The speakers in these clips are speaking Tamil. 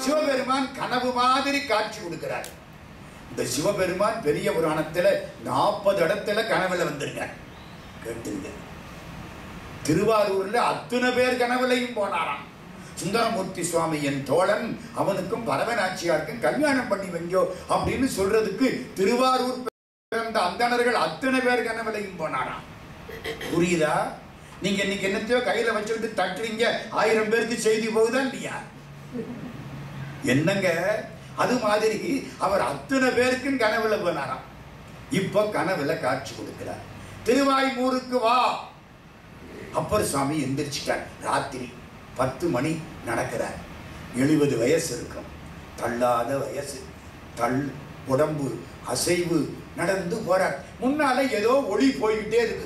சிவபெருமான் கனவு மாதிரி காட்சி கொடுக்கிறார் இந்த சிவபெருமான் பெரிய புராணத்துல நாற்பது இடத்துல கனவுல வந்திருக்கார் கேட்டுங்க திருவாரூர்ல அத்தனை பேர் கனவுலையும் போனாராம் சுந்தரமூர்த்தி சுவாமி என் தோழன் அவனுக்கும் பரவநாச்சியாருக்கும் கல்யாணம் பண்ணி வைங்கோ அப்படின்னு சொல்றதுக்கு திருவாரூர் பிறந்த அந்தணர்கள் அத்தனை பேர் கனவுலையும் போனாராம் புரியுதா நீங்க இன்னைக்கு என்னத்தையோ கையில வச்சுக்கிட்டு தட்டுறீங்க ஆயிரம் பேருக்கு செய்தி போகுதா இல்லையா என்னங்க அது மாதிரி அவர் அத்தனை பேருக்கும் கனவுல போனாராம் இப்போ கனவுல காட்சி கொடுக்கிறார் திருவாய்மூருக்கு வா அப்பர் சுவாமி எந்திரிச்சிட்டார் ராத்திரி பத்து மணி நடக்கிறார் எழுபது வயசு இருக்கும் தள்ளாத வயசு தள் உடம்பு அசைவு நடந்து போறார் முன்னால ஏதோ ஒளி போய்கிட்டே இருக்கு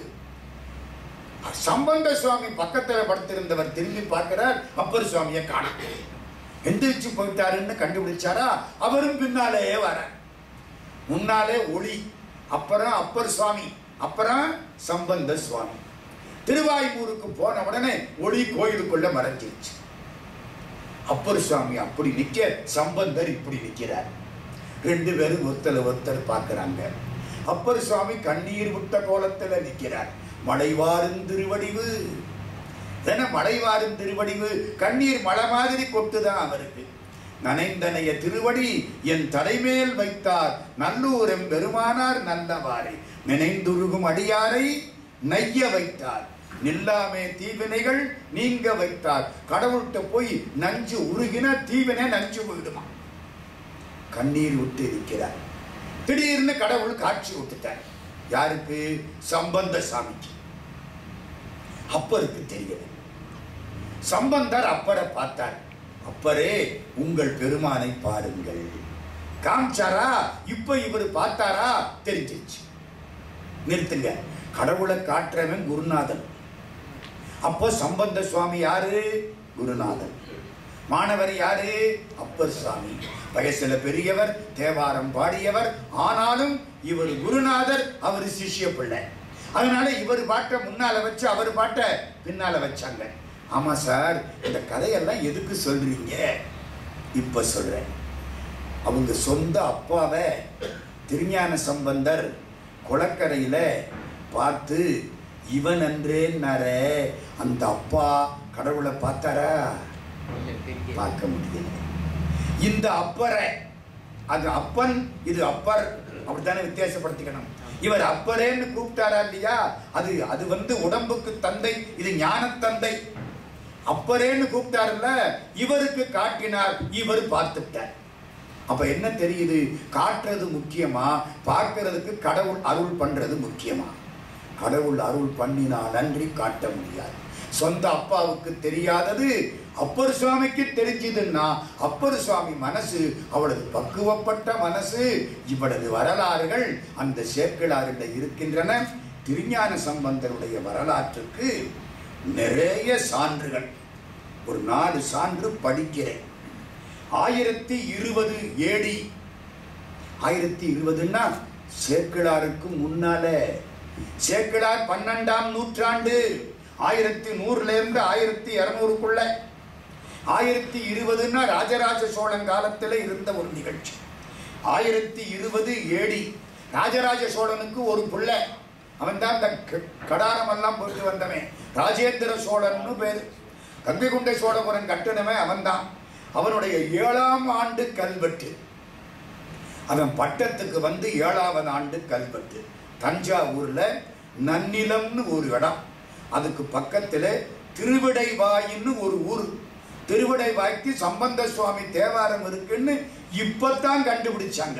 சம்பந்த சுவாமி பக்கத்துல படுத்திருந்தவர் திரும்பி பார்க்கிறார் அப்பர் சுவாமியை காணோம் எந்திரிச்சு போயிட்டாருன்னு கண்டுபிடிச்சாரா அவரும் பின்னாலேயே வர முன்னாலே ஒளி அப்புறம் அப்பர் சுவாமி அப்புறம் சம்பந்த சுவாமி திருவாய்மூருக்கு போன உடனே ஒளி கோயிலுக்குள்ள மறைஞ்சிருச்சு அப்பர் சுவாமி அப்படி நிக்க சம்பந்தர் இப்படி நிக்கிறார் ரெண்டு பேரும் ஒருத்தர் ஒருத்தர் பார்க்கறாங்க அப்பர் சுவாமி கண்ணீர் விட்ட கோலத்துல நிக்கிறார் மலைவாரும் திருவடிவு என மலைவாரும் திருவடிவு கண்ணீர் மலை மாதிரி கொட்டுதான் அவருக்கு நனைந்தனைய திருவடி என் தலைமேல் வைத்தார் நல்லூரம் பெருமானார் நல்லவாறே நினைந்துருகும் அடியாரை நைய வைத்தார் நில்லாமே தீவினைகள் நீங்க வைத்தார் கடவுள்கிட்ட போய் நஞ்சு உருகின தீவினை நஞ்சு போயிடுமா கண்ணீர் விட்டு இருக்கிறார் திடீர்னு கடவுள் காட்சி விட்டுட்டார் யாருக்கு சம்பந்த சாமிக்கு அப்பருக்கு தெரியல சம்பந்தர் அப்பரை பார்த்தார் அப்பரே உங்கள் பெருமானை பாருங்கள் காமிச்சாரா இப்ப இவர் பார்த்தாரா தெரிஞ்சிருச்சு நிறுத்துங்க கடவுளை காட்டுறவன் குருநாதன் அப்போ சம்பந்த சுவாமி யாரு குருநாதன் மாணவர் யாரு அப்பர் சுவாமி வயசுல பெரியவர் தேவாரம் பாடியவர் ஆனாலும் இவர் குருநாதர் அவர் சிஷ்ய பிள்ளை அதனால இவர் பாட்டை முன்னால வச்சு அவர் பாட்டை பின்னால வச்சாங்க ஆமா சார் இந்த கதையெல்லாம் எதுக்கு சொல்றீங்க இப்ப சொல்றேன் அவங்க சொந்த அப்பாவை திருஞான சம்பந்தர் குளக்கரையில பார்த்து இவன் அன்றேன்னாரே அந்த அப்பா கடவுளை பார்த்தாரா பார்க்க முடியல இந்த அப்பரை அது அப்பன் இது அப்பர் அப்படித்தானே வித்தியாசப்படுத்திக்கணும் இவர் அப்பரேன்னு கூப்பிட்டாரா இல்லையா அது அது வந்து உடம்புக்கு தந்தை இது ஞான தந்தை அப்பரேன்னு கூப்பிட்டாருல்ல இவருக்கு காட்டினார் இவர் பார்த்துட்டார் அப்ப என்ன தெரியுது காட்டுறது முக்கியமா பார்க்கிறதுக்கு கடவுள் அருள் பண்றது முக்கியமா கடவுள் அருள் பண்ணினால் அன்றி காட்ட முடியாது சொந்த அப்பாவுக்கு தெரியாதது அப்பர் சுவாமிக்கு தெரிஞ்சதுன்னா அப்பர் சுவாமி மனசு அவளது பக்குவப்பட்ட மனசு இவளது வரலாறுகள் அந்த சேக்கிழாரில் இருக்கின்றன திருஞான சம்பந்தருடைய வரலாற்றுக்கு நிறைய சான்றுகள் ஒரு நாலு சான்று படிக்கிறேன் ஆயிரத்தி இருபது ஏடி ஆயிரத்தி இருபதுன்னா சேக்கிழாருக்கு முன்னால சேக்கிழார் பன்னெண்டாம் நூற்றாண்டு ஆயிரத்தி நூறுல இருந்து ஆயிரத்தி இருநூறுக்குள்ள ஆயிரத்தி இருபதுன்னா ராஜராஜ சோழன் காலத்துல இருந்த ஒரு நிகழ்ச்சி ஆயிரத்தி இருபது ஏடி ராஜராஜ சோழனுக்கு ஒரு பிள்ளை அவன் தான் இந்த க- கடாரம் எல்லாம் போட்டு வந்தவன் ராஜேந்திர சோழன்னு பேரு கங்கைகுண்டை சோழபுரம் கட்டினவன் அவன்தான் அவனுடைய ஏழாம் ஆண்டு கல்வெட்டு அவன் பட்டத்துக்கு வந்து ஏழாவது ஆண்டு கல்வெட்டு தஞ்சாவூர்ல நன்னிலம்னு ஒரு இடம் அதுக்கு பக்கத்துல திருவிடைவாயின்னு ஒரு ஊர் திருவிடைவாய்க்கு சம்பந்த சுவாமி தேவாரம் இருக்குன்னு இப்பதான் கண்டுபிடிச்சாங்க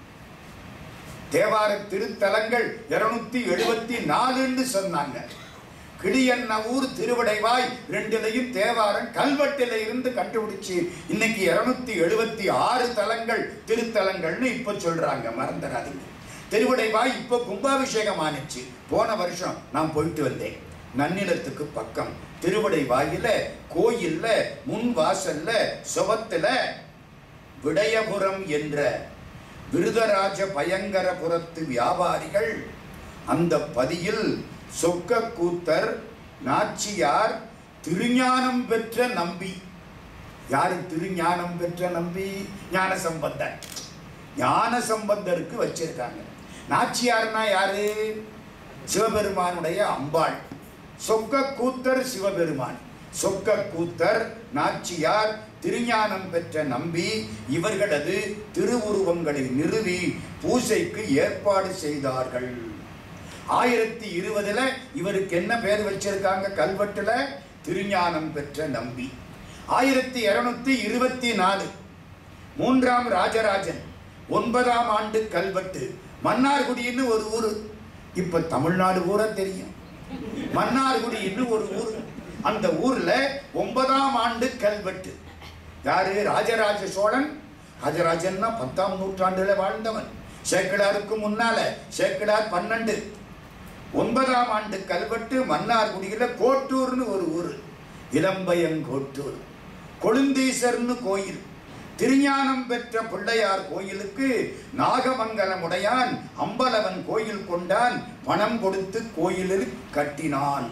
தேவார திருத்தலங்கள் இருநூத்தி எழுபத்தி நாலுன்னு சொன்னாங்க கிளியன்னவூர் திருவிடைவாய் ரெண்டுலையும் தேவாரம் கல்வெட்டில இருந்து கண்டுபிடிச்சு இன்னைக்கு இருநூத்தி எழுபத்தி ஆறு தலங்கள் திருத்தலங்கள்னு இப்ப சொல்றாங்க மறந்துடாதீங்க திருவிடைவாய் இப்ப கும்பாபிஷேகம் ஆனிச்சு போன வருஷம் நான் போயிட்டு வந்தேன் நன்னிலத்துக்கு பக்கம் திருவிடைவாயில கோயில்ல முன் வாசல்ல சுபத்துல விடயபுரம் என்ற விருதராஜ பயங்கரபுரத்து வியாபாரிகள் அந்த பதியில் சொக்க கூத்தர் நாச்சியார் திருஞானம் பெற்ற நம்பி யாரு திருஞானம் பெற்ற நம்பி ஞான சம்பந்தன் ஞான சம்பந்தருக்கு வச்சிருக்காங்க நாச்சியார்னா யாரு சிவபெருமானுடைய அம்பாள் சொக்க கூத்தர் சிவபெருமான் சொக்க கூத்தர் நாச்சியார் திருஞானம் பெற்ற நம்பி இவர்களது திருவுருவங்களை நிறுவி பூசைக்கு ஏற்பாடு செய்தார்கள் ஆயிரத்தி இருபதுல இவருக்கு என்ன பேர் வச்சிருக்காங்க கல்வெட்டுல திருஞானம் பெற்ற நம்பி ஆயிரத்தி இருநூத்தி இருபத்தி நாலு மூன்றாம் ராஜராஜன் ஒன்பதாம் ஆண்டு கல்வெட்டு மன்னார்குடின்னு ஒரு ஊர் இப்ப தமிழ்நாடு பூரா தெரியும் மன்னார்குடின்னு ஒரு ஊர் அந்த ஊர்ல ஒன்பதாம் ஆண்டு கல்வெட்டு யாரு ராஜராஜ சோழன் ராஜராஜன்னா பத்தாம் நூற்றாண்டுல வாழ்ந்தவன் சேக்கிழாருக்கு முன்னால சேக்கிழார் பன்னெண்டு ஒன்பதாம் ஆண்டு கல்வெட்டு மன்னார்குடியில கோட்டூர்னு ஒரு ஊர் இளம்பயங்கோட்டூர் கொழுந்தீசர்னு கோயில் திருஞானம் பெற்ற பிள்ளையார் கோயிலுக்கு நாகமங்கலமுடையான் அம்பலவன் கோயில் கொண்டான் பணம் கொடுத்து கோயிலில் கட்டினான்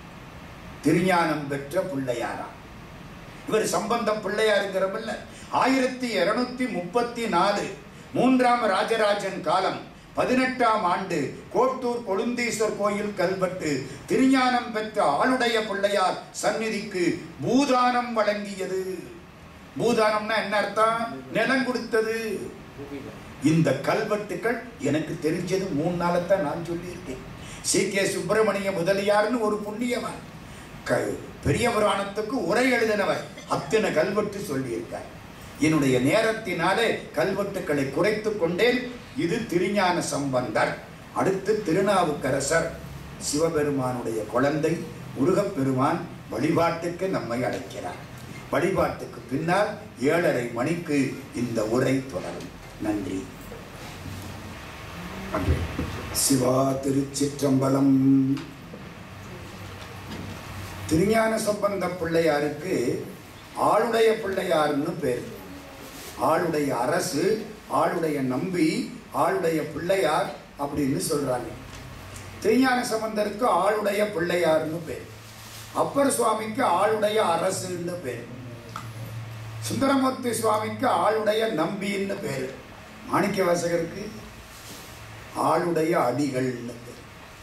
திருஞானம் பெற்ற பிள்ளையாரா இவர் சம்பந்தம் பிள்ளையாருங்கிறமில்ல ஆயிரத்தி இருநூத்தி முப்பத்தி நாலு மூன்றாம் ராஜராஜன் காலம் பதினெட்டாம் ஆண்டு கோட்டூர் கொழுந்தீஸ்வர் கோயில் கல்வெட்டு திருஞானம் பெற்ற ஆளுடைய பிள்ளையார் சந்நிதிக்கு பூதானம் வழங்கியது பூதானம்னா என்ன அர்த்தம் நிலம் கொடுத்தது இந்த கல்வெட்டுக்கள் எனக்கு தெரிஞ்சது மூணு நாளைத்தான் நான் சொல்லியிருக்கேன் சி கே சுப்பிரமணிய முதலியார்னு ஒரு புண்ணியவன் க பெரிய புராணத்துக்கு உரை எழுதினவர் அத்தனை கல்வெட்டு சொல்லியிருக்கார் என்னுடைய நேரத்தினாலே கல்வெட்டுக்களை குறைத்து கொண்டேன் இது திருஞான சம்பந்தர் அடுத்து திருநாவுக்கரசர் சிவபெருமானுடைய குழந்தை முருகப்பெருமான் வழிபாட்டுக்கு நம்மை அழைக்கிறார் வழிபாட்டுக்கு பின்னால் ஏழரை மணிக்கு இந்த உரை தொடரும் நன்றி சிவா திருச்சிற்றம்பலம் திருஞான சம்பந்த பிள்ளையாருக்கு ஆளுடைய பிள்ளையார்னு பேர் ஆளுடைய அரசு ஆளுடைய நம்பி ஆளுடைய பிள்ளையார் அப்படின்னு சொல்றாங்க திருஞான சம்பந்தருக்கு ஆளுடைய பிள்ளையார்னு பேர் அப்பர் சுவாமிக்கு ஆளுடைய அரசுன்னு பேர் சுந்தரமூர்த்தி சுவாமிக்கு ஆளுடைய நம்பின்னு பேர் மாணிக்க வாசகருக்கு ஆளுடைய அடிகள்னு பேர்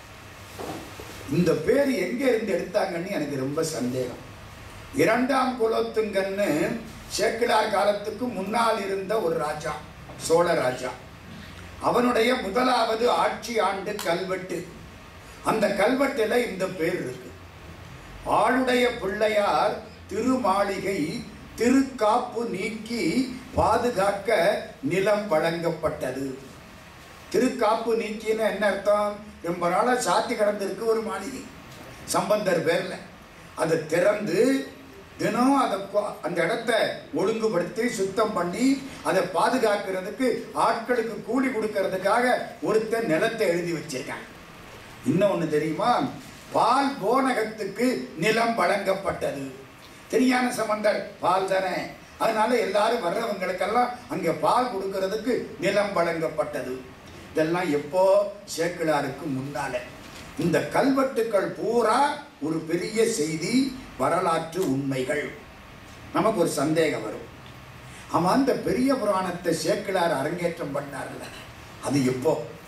இந்த பேர் எங்க இருந்து எடுத்தாங்கன்னு எனக்கு ரொம்ப சந்தேகம் இரண்டாம் குலோத்துங்கன்னு சேக்கிழார் காலத்துக்கு முன்னால் இருந்த ஒரு ராஜா சோழ ராஜா அவனுடைய முதலாவது ஆட்சி ஆண்டு கல்வெட்டு அந்த கல்வெட்டுல இந்த பேர் இருக்கு ஆளுடைய பிள்ளையார் திருமாளிகை திருக்காப்பு நீக்கி பாதுகாக்க நிலம் வழங்கப்பட்டது திருக்காப்பு நீக்கின்னு என்ன அர்த்தம் ரொம்ப நாளா சாத்தி கிடந்திருக்கு ஒரு மாளிகை சம்பந்தர் பேர்ல அதை திறந்து தினம் அதை கொ- அந்த இடத்த ஒழுங்குபடுத்தி சுத்தம் பண்ணி அதை பாதுகாக்கிறதுக்கு ஆட்களுக்கு கூலி கொடுக்கறதுக்காக ஒருத்தன் நிலத்தை எழுதி வச்சிருக்கான் இன்னொன்னு தெரியுமா பால் போனகத்துக்கு நிலம் வழங்கப்பட்டது தெரியான சம்பந்தர் பால் தானே அதனால எல்லாரும் வர்றவங்களுக்கெல்லாம் அங்கே பால் கொடுக்கறதுக்கு நிலம் வழங்கப்பட்டது இதெல்லாம் எப்போ சேக்கிழாருக்கு முன்னால இந்த கல்வெட்டுக்கள் பூரா ஒரு பெரிய செய்தி வரலாற்று உண்மைகள் நமக்கு ஒரு சந்தேகம் வரும் ஆமா அந்த பெரிய புராணத்தை சேக்கிழார் அரங்கேற்றம் பண்ணார்ல அது எப்போ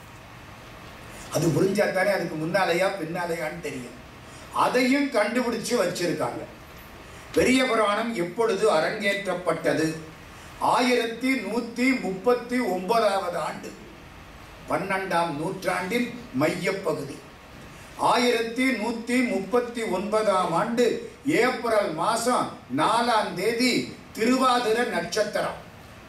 அது புரிஞ்சா தானே அதுக்கு முன்னாலேயா பின்னாலேயான்னு தெரியும் அதையும் கண்டுபிடிச்சு வச்சிருக்காங்க பெரிய புராணம் எப்பொழுது அரங்கேற்றப்பட்டது ஆயிரத்தி நூத்தி முப்பத்தி ஒன்பதாவது ஆண்டு பன்னெண்டாம் நூற்றாண்டின் மையப்பகுதி ஆயிரத்தி நூத்தி முப்பத்தி ஒன்பதாம் ஆண்டு ஏப்ரல் மாசம் நாலாம் தேதி திருவாதிர நட்சத்திரம்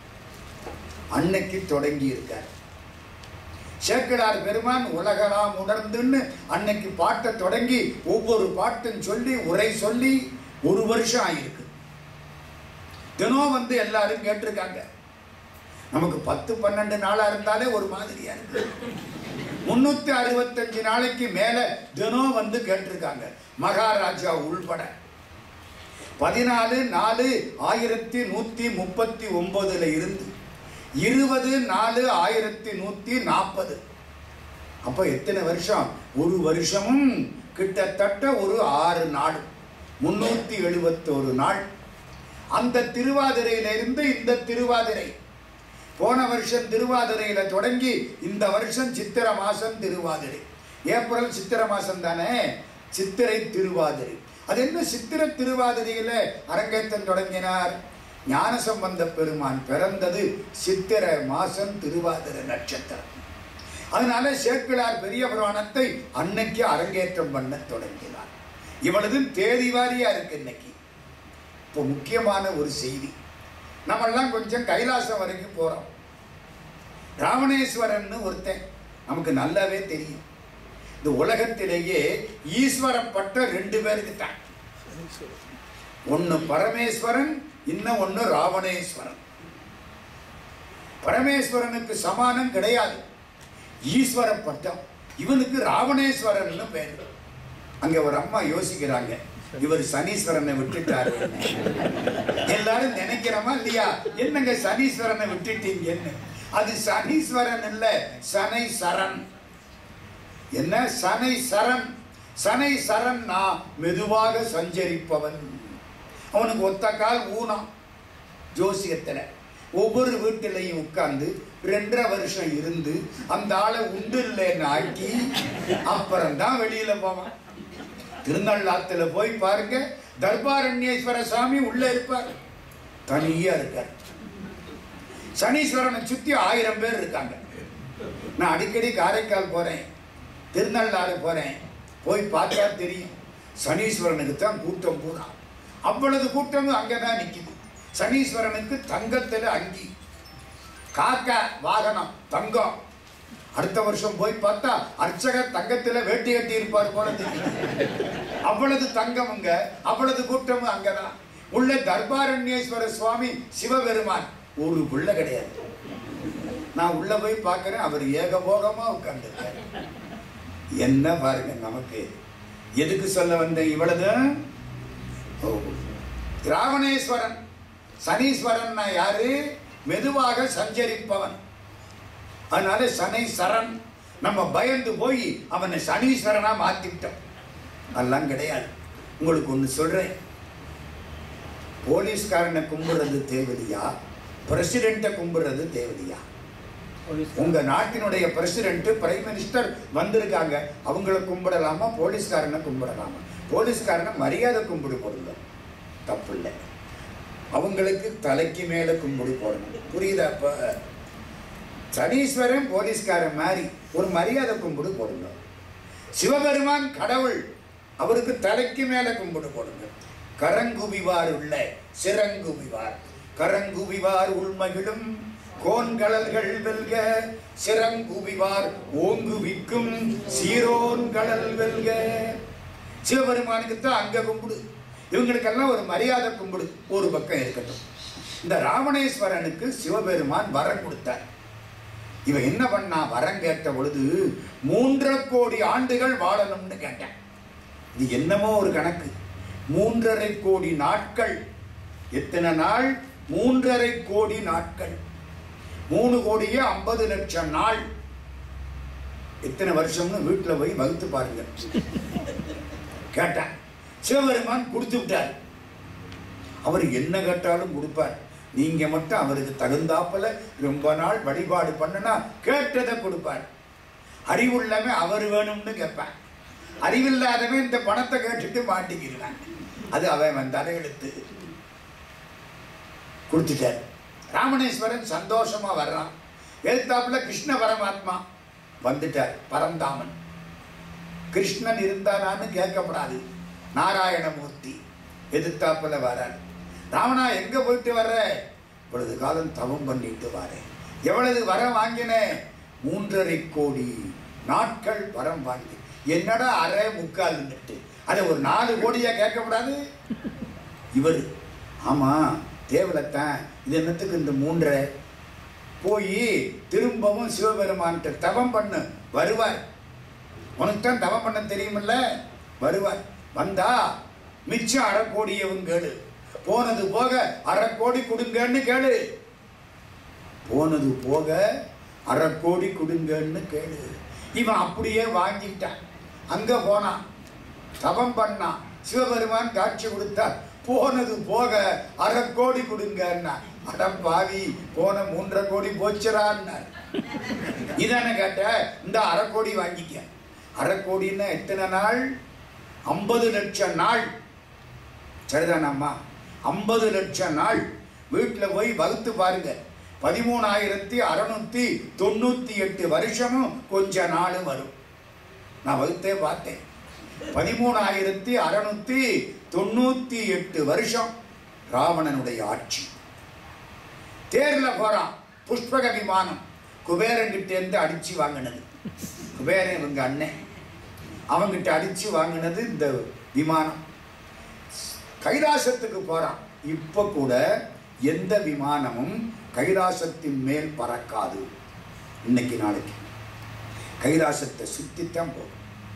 அன்னைக்கு தொடங்கி இருக்கார் சேக்கிழார் பெருமான் உலகலாம் உணர்ந்துன்னு அன்னைக்கு பாட்டை தொடங்கி ஒவ்வொரு பாட்டும் சொல்லி உரை சொல்லி ஒரு வருஷம் ஆயிருக்கு தினம் வந்து எல்லாரும் கேட்டிருக்காங்க நமக்கு பத்து பன்னெண்டு நாளா இருந்தாலே ஒரு மாதிரியா இருக்கு முன்னூத்தி அறுபத்தஞ்சு நாளைக்கு மேல தினம் வந்து கேட்டிருக்காங்க மகாராஜா உள்பட பதினாலு நாலு ஆயிரத்தி நூத்தி முப்பத்தி ஒன்பதுல இருந்து இருபது நாலு ஆயிரத்தி நூத்தி நாற்பது அப்ப எத்தனை வருஷம் ஒரு வருஷமும் கிட்டத்தட்ட ஒரு ஆறு நாள் முன்னூத்தி எழுபத்தோரு நாள் அந்த திருவாதிரையிலிருந்து இந்த திருவாதிரை போன வருஷம் திருவாதிரையில தொடங்கி இந்த வருஷம் சித்திர மாசம் திருவாதிரை ஏப்ரல் சித்திர மாசம் தானே சித்திரை திருவாதிரை அது என்ன சித்திர திருவாதிரையில அரங்கேற்றம் தொடங்கினார் ஞானசம்பந்த பெருமான் பிறந்தது சித்திர மாசம் திருவாதிரை நட்சத்திரம் அதனால சேக்கிழார் பெரிய புராணத்தை அன்னைக்கு அரங்கேற்றம் பண்ண தொடங்கினார் இவ்வளவு தேதி வாரியா இருக்கு இன்னைக்கு இப்போ முக்கியமான ஒரு செய்தி நம்மெல்லாம் கொஞ்சம் கைலாசம் வரைக்கும் போறோம் ராவணேஸ்வரன் ஒருத்தன் நமக்கு நல்லாவே தெரியும் இந்த உலகத்திலேயே ஈஸ்வரன் பட்டம் ரெண்டு பேருக்கு தான் ஒன்னு பரமேஸ்வரன் இன்னும் ஒன்னு ராவணேஸ்வரன் பரமேஸ்வரனுக்கு சமானம் கிடையாது ஈஸ்வர பட்டம் இவனுக்கு ராவணேஸ்வரன் பேர் அங்க ஒரு அம்மா யோசிக்கிறாங்க இவர் சனீஸ்வரனை விட்டுட்டாரு எல்லாரும் நினைக்கிறோமா இல்லையா என்னங்க சனீஸ்வரனை விட்டுட்டீங்கன்னு அது சனீஸ்வரன் இல்ல சனை சரண் என்ன சனை சரண் சனை சரண் நான் மெதுவாக சஞ்சரிப்பவன் அவனுக்கு ஒத்த கால் ஊனம் ஜோசியத்துல ஒவ்வொரு வீட்டிலையும் உட்கார்ந்து ரெண்டரை வருஷம் இருந்து அந்த ஆளை உண்டு இல்லைன்னு ஆக்கி அப்புறம்தான் வெளியில போவான் திருநள்ளாத்துல போய் பாருங்க தர்பாரண்யேஸ்வர சாமி உள்ள இருப்பார் தனியா இருக்கார் சனீஸ்வரனை சுத்தி ஆயிரம் பேர் இருக்காங்க நான் அடிக்கடி காரைக்கால் போறேன் திருநள்ளாறு போறேன் போய் பார்த்தா தெரியும் சனீஸ்வரனுக்கு தான் கூட்டம் பூரா அவ்வளவு கூட்டமும் அங்கதான் நிக்குது சனீஸ்வரனுக்கு தங்கத்துல அங்கி காக்கா வாகனம் தங்கம் அடுத்த வருஷம் போய் பார்த்தா அர்ச்சகர் தங்கத்துல வேட்டி கட்டி இருப்பார் போல தெரியும் அவ்வளவு தங்கமுங்க அவ்வளவு கூட்டமும் அங்கதான் உள்ள தர்பாரண்யேஸ்வர சுவாமி சிவபெருமான் ஒரு பிள்ளை கிடையாது நான் உள்ள போய் பார்க்கிறேன் அவர் ஏகபோகமா உட்கார்ந்துருக்காரு என்ன பாருங்க நமக்கு எதுக்கு சொல்ல வந்த இவ்வளவு ஓ. ராவணேஸ்வரன் சனீஸ்வரன் யாரு மெதுவாக சஞ்சரிப்பவன் அதனால சனை சரண் நம்ம பயந்து போய் அவனை சனீஸ்வரனா மாத்திட்டோம் அதெல்லாம் கிடையாது உங்களுக்கு ஒன்று சொல்றேன் போலீஸ்காரனை கும்பிடுறது தேவதையா பிரசிடென்ட்டை கும்பிடுறது தேவதையா உங்க நாட்டினுடைய பிரசிடென்ட் பிரைம் மினிஸ்டர் வந்திருக்காங்க அவங்கள கும்பிடலாமா போலீஸ்காரனை கும்பிடலாமா போலீஸ்காரனை மரியாதை கும்பிடு போடுங்க தப்பு இல்லை அவங்களுக்கு தலைக்கு மேல கும்பிடு போடணும் புரியுதா அப்ப சனீஸ்வரன் போலீஸ்காரன் மாதிரி ஒரு மரியாதை கும்பிடு போடுங்க சிவபெருமான் கடவுள் அவருக்கு தலைக்கு மேல கும்பிடு போடுங்க கரங்குவிவார் உள்ள சிறங்குவிவார் கரங்குவிவார் உள்மகிழும் கோன்கடல்கள் வெல்க சிறங்குவிவார் ஓங்குவிக்கும் சீரோன்கடல் வெல்க சிவபெருமானுக்கு தான் அங்க கும்பிடு இவங்களுக்கெல்லாம் ஒரு மரியாதை கும்பிடு ஒரு பக்கம் இருக்கட்டும் இந்த ராவணேஸ்வரனுக்கு சிவபெருமான் வரம் கொடுத்தார் இவன் என்ன பண்ணா வரம் கேட்ட பொழுது மூன்றரை கோடி ஆண்டுகள் வாழணும்னு கேட்டேன் இது என்னமோ ஒரு கணக்கு மூன்றரை கோடி நாட்கள் எத்தனை நாள் மூன்றரை கோடி நாட்கள் மூணு கோடியே ஐம்பது லட்சம் நாள் எத்தனை வருஷம்னு வீட்டில் போய் வகுத்து பாருங்க கேட்டேன் சிவபெருமான் கொடுத்து விட்டார் அவர் என்ன கேட்டாலும் கொடுப்பார் நீங்க மட்டும் அவருக்கு தகுந்தாப்புல ரொம்ப நாள் வழிபாடு பண்ணுனா கேட்டதை கொடுப்பார் அறிவுள்ளவன் அவர் வேணும்னு கேட்பேன் அறிவில்லாதவன் இந்த பணத்தை கேட்டுட்டு மாட்டிக்கிறான் அது அவன் தலையெழுத்து கொடுத்துட்டார் ராமணேஸ்வரன் சந்தோஷமா வர்றான் எழுத்தாப்புல கிருஷ்ண பரமாத்மா வந்துட்டார் பரந்தாமன் கிருஷ்ணன் இருந்தானான்னு கேட்கப்படாது நாராயணமூர்த்தி எதிர்த்தாப்புல வரார் ராவணா எங்க போயிட்டு வர்ற இவ்வளவு காலம் தவம் பண்ணிட்டு வரேன் எவ்வளவு வரம் வாங்கினேன் மூன்றரை கோடி நாட்கள் வரம் வாங்கி என்னடா அரை முக்கால் அதை ஒரு நாலு கோடியா கேட்கக்கூடாது இவர் ஆமா தேவலத்தான் இது என்னத்துக்கு இந்த மூன்றரை போய் திரும்பவும் சிவபெருமான்கிட்ட தவம் பண்ணு வருவார் உனக்கு தான் தவம் பண்ண தெரியுமில்ல வருவார் வந்தா மிச்சம் அரை கோடியவும் கேளு போனது போக அரை கோடி கொடுங்கன்னு கேளு போனது போக அரை கோடி கொடுங்கன்னு கேளு இவன் அப்படியே வாங்கிட்டான் அங்க போனான் தவம் பண்ணான் சிவபெருமான் காட்சி கொடுத்தார் போனது போக அரை கோடி கொடுங்கன்னா அட பாவி போன மூன்றரை கோடி போச்சுறான்னார் இதானே கேட்ட இந்த அரை கோடி வாங்கிக்க அரை கோடின்னா எத்தனை நாள் ஐம்பது லட்சம் நாள் சரிதானம்மா ஐம்பது லட்சம் நாள் வீட்டில் போய் வகுத்து பாருங்க பதிமூணாயிரத்தி அறுநூத்தி தொண்ணூத்தி எட்டு வருஷமும் கொஞ்ச நாளும் வரும் நான் வகுத்தே பார்த்தேன் பதிமூணாயிரத்தி அறுநூத்தி தொண்ணூத்தி எட்டு வருஷம் ராவணனுடைய ஆட்சி தேர்ல போறான் புஷ்பக விமானம் குபேரன்கிட்ட இருந்து அடிச்சு வாங்கினது குபேரன் இவங்க அண்ணன் அவங்கிட்ட அடிச்சு வாங்கினது இந்த விமானம் கைலாசத்துக்கு போறான் இப்ப கூட எந்த விமானமும் கைலாசத்தின் மேல் பறக்காது இன்னைக்கு நாளைக்கு கைலாசத்தை சுத்தித்தான் போகும்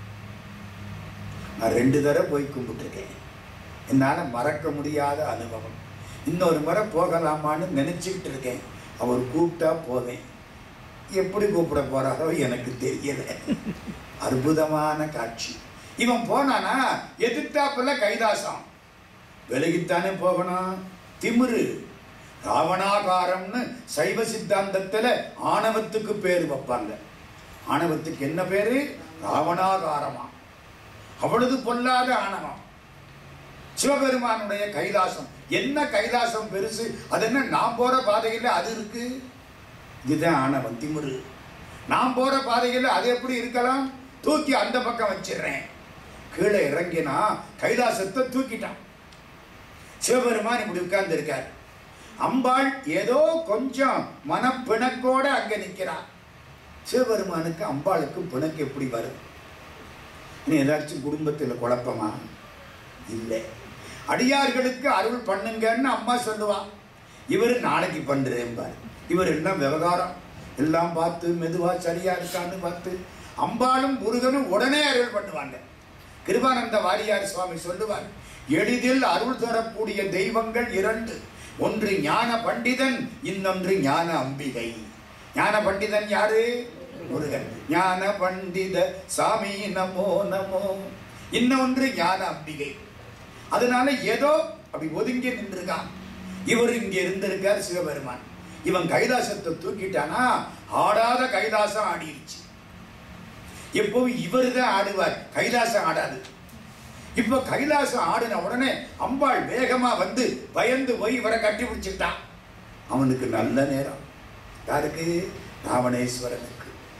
நான் ரெண்டு தடவை போய் கும்பிட்டுருக்கேன் என்னால் மறக்க முடியாத அனுபவம் இன்னொரு முறை போகலாமான்னு நினச்சிக்கிட்டு இருக்கேன் அவர் கூப்பிட்டா போவேன் எப்படி கூப்பிட போறாரோ எனக்கு தெரியல அற்புதமான காட்சி இவன் போனானா எதிர்த்தாப்புல கைலாசம் விலகித்தானே போகணும் திமிரு ராவணாகாரம்னு சைவ சித்தாந்தத்துல ஆணவத்துக்கு பேர் வைப்பாங்க ஆணவத்துக்கு என்ன பேரு ராவணாகாரமா அவ்வளவு பொல்லாத ஆணவம் சிவபெருமானுடைய கைலாசம் என்ன கைலாசம் பெருசு அது என்ன நான் போற பாதையில் அது இருக்கு இதுதான் ஆணவம் திமிரு நான் போற பாதையில் அது எப்படி இருக்கலாம் தூக்கி அந்த பக்கம் வச்சிடுறேன் கீழே இறங்கினா கைலாசத்தை தூக்கிட்டான் சிவபெருமான் இப்படி உட்கார்ந்து இருக்கார் அம்பாள் ஏதோ கொஞ்சம் மனப்பிணக்கோட அங்க நிக்கிறார் சிவபெருமானுக்கு அம்பாளுக்கு பிணக்கு எப்படி வரும் நீ ஏதாச்சும் குடும்பத்தில் குழப்பமா இல்லை அடியார்களுக்கு அருள் பண்ணுங்கன்னு அம்மா சொல்லுவா இவர் நாளைக்கு பண்றேன்பார் இவர் எல்லாம் விவகாரம் எல்லாம் பார்த்து மெதுவா சரியா இருக்கான்னு பார்த்து அம்பாளும் முருகனும் உடனே அருள் பண்ணுவாங்க கிருபானந்த வாரியார் சுவாமி சொல்லுவார் எளிதில் அருள் தரக்கூடிய தெய்வங்கள் இரண்டு ஒன்று ஞான பண்டிதன் இன்னொன்று ஞான அம்பிகை ஞான பண்டிதன் யாரு முருகன் ஞான பண்டித சாமி நமோ நமோ இன்னொன்று ஞான அம்பிகை அதனால ஏதோ அப்படி ஒதுங்கி நின்றுருக்கான் இவர் இங்க இருந்திருக்கார் சிவபெருமான் இவன் கைலாசத்தை தூக்கிட்டானா ஆடாத கைலாசம் ஆடிடுச்சு எப்பவும் இவர் தான் ஆடுவார் கைலாசம் ஆடாது இப்போ கைலாசம் ஆடின உடனே அம்பாள் வேகமா வந்து பயந்து போய் இவரை கட்டி பிடிச்சிட்டான் அவனுக்கு நல்ல நேரம் யாருக்கு ராவணேஸ்வரனுக்கு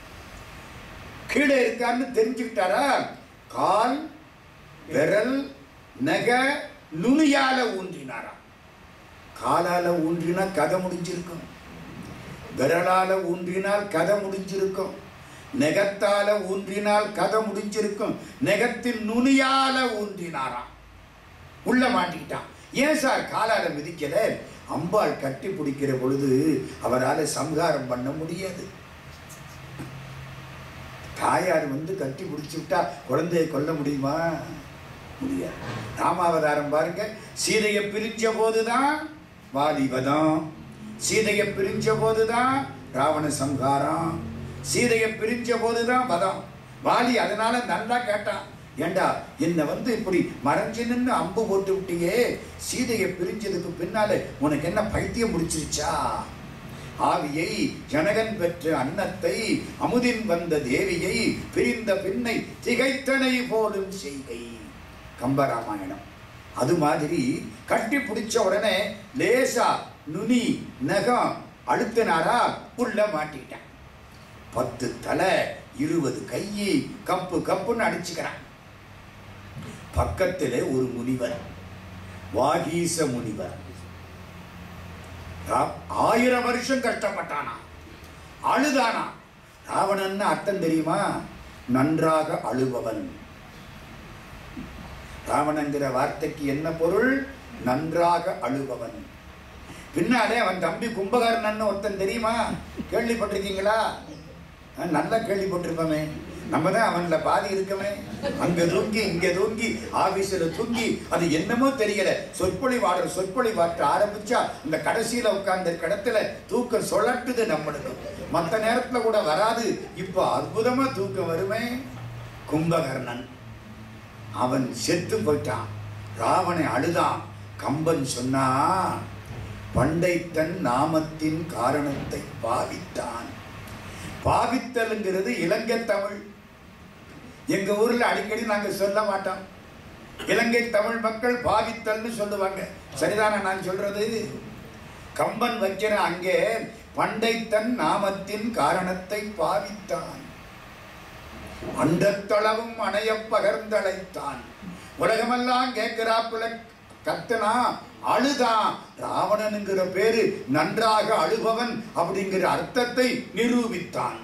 கீழே இருக்கான்னு தெரிஞ்சுக்கிட்டாரா கால் விரல் நக நுனியால ஊன்றினாராம் காலால ஊன்றினா கதை முடிஞ்சிருக்கும் விரலால ஊன்றினால் கதை முடிஞ்சிருக்கும் நெகத்தால ஊன்றினால் கதை முடிஞ்சிருக்கும் நெகத்தின் நுனியால ஊன்றினாராம் உள்ள மாட்டிக்கிட்டான் ஏன் சார் காலால மிதிக்கல அம்பாள் கட்டி பிடிக்கிற பொழுது அவரால் சம்ஹாரம் பண்ண முடியாது தாயார் வந்து கட்டி பிடிச்சி விட்டா குழந்தையை கொல்ல முடியுமா முடியாது ராமாவதாரம் பாருங்க சீதையை பிரிஞ்ச போதுதான் வாலிபதம் சீதையை பிரிஞ்ச போதுதான் ராவண சம்ஹாரம் சீதையை பிரிஞ்ச போதுதான் வதம் வாலி அதனால நல்லா கேட்டான் ஏண்டா என்னை வந்து இப்படி மறைஞ்சு நின்று அம்பு போட்டு விட்டியே சீதையை பிரிஞ்சதுக்கு பின்னாலே உனக்கு என்ன பைத்தியம் முடிச்சிருச்சா ஆவியை ஜனகன் பெற்ற அன்னத்தை அமுதின் வந்த தேவியை பிரிந்த பின்னை திகைத்தனை போலும் செய்கை கம்பராமாயணம் அது மாதிரி கட்டி பிடிச்ச உடனே லேசா நுனி நகம் அழுத்தினாரா உள்ள மாட்டிட்டான் பத்து தலை இருபது கையை கப்பு கப்புன்னு அடிச்சுக்கிறான் பக்கத்திலே ஒரு முனிவர் வாகீச முனிவர் ரா- ஆயிரம் வருஷம் கஷ்டப்பட்டானா அழுதானா ராவணன் அர்த்தம் தெரியுமா நன்றாக அழுபவன் ராவணங்கிற வார்த்தைக்கு என்ன பொருள் நன்றாக அழுபவன் பின்னாலே அவன் தம்பி கும்பகர்ணன் ஒருத்தன் தெரியுமா கேள்விப்பட்டிருக்கீங்களா அஹ், நல்லா கேள்விப்பட்டிருப்போமே நம்ம தான் அவன்ல பாதி இருக்கமே அங்க தூங்கி இங்க தூங்கி ஆபீஸ்ல தூங்கி அது என்னமோ தெரியல சொற்பொழிவாளர் சொற்பொழிவாற்ற ஆரம்பிச்சா அந்த கடைசியில உட்கார்ந்த இடத்துல தூக்கம் சுழட்டுது நம்மளுக்கு மற்ற நேரத்துல கூட வராது இப்போ அற்புதமா தூக்கம் வருமே கும்பகர்ணன் அவன் செத்து போயிட்டான் ராவணன் அழுதான் கம்பன் சொன்னா பண்டைத்தன் நாமத்தின் காரணத்தை பாவித்தான் பாவித்தல்ங்கிறது இலங்கை தமிழ் எங்க ஊர்ல அடிக்கடி நாங்க சொல்ல மாட்டோம் இலங்கை தமிழ் மக்கள் பாவித்தல்னு சொல்லுவாங்க சரிதானே நான் சொல்றது கம்பன் வைக்கிற அங்கே பண்டைத்தன் நாமத்தின் காரணத்தை பாவித்தான் அண்டத்தளவும் அணைய பகர்ந்தழைத்தான் உலகமெல்லாம் கேட்கிறாப்புல கத்தனா அழுதான் ராவணனுங்கிற பேரு நன்றாக அழுபவன் அப்படிங்கிற அர்த்தத்தை நிரூபித்தான்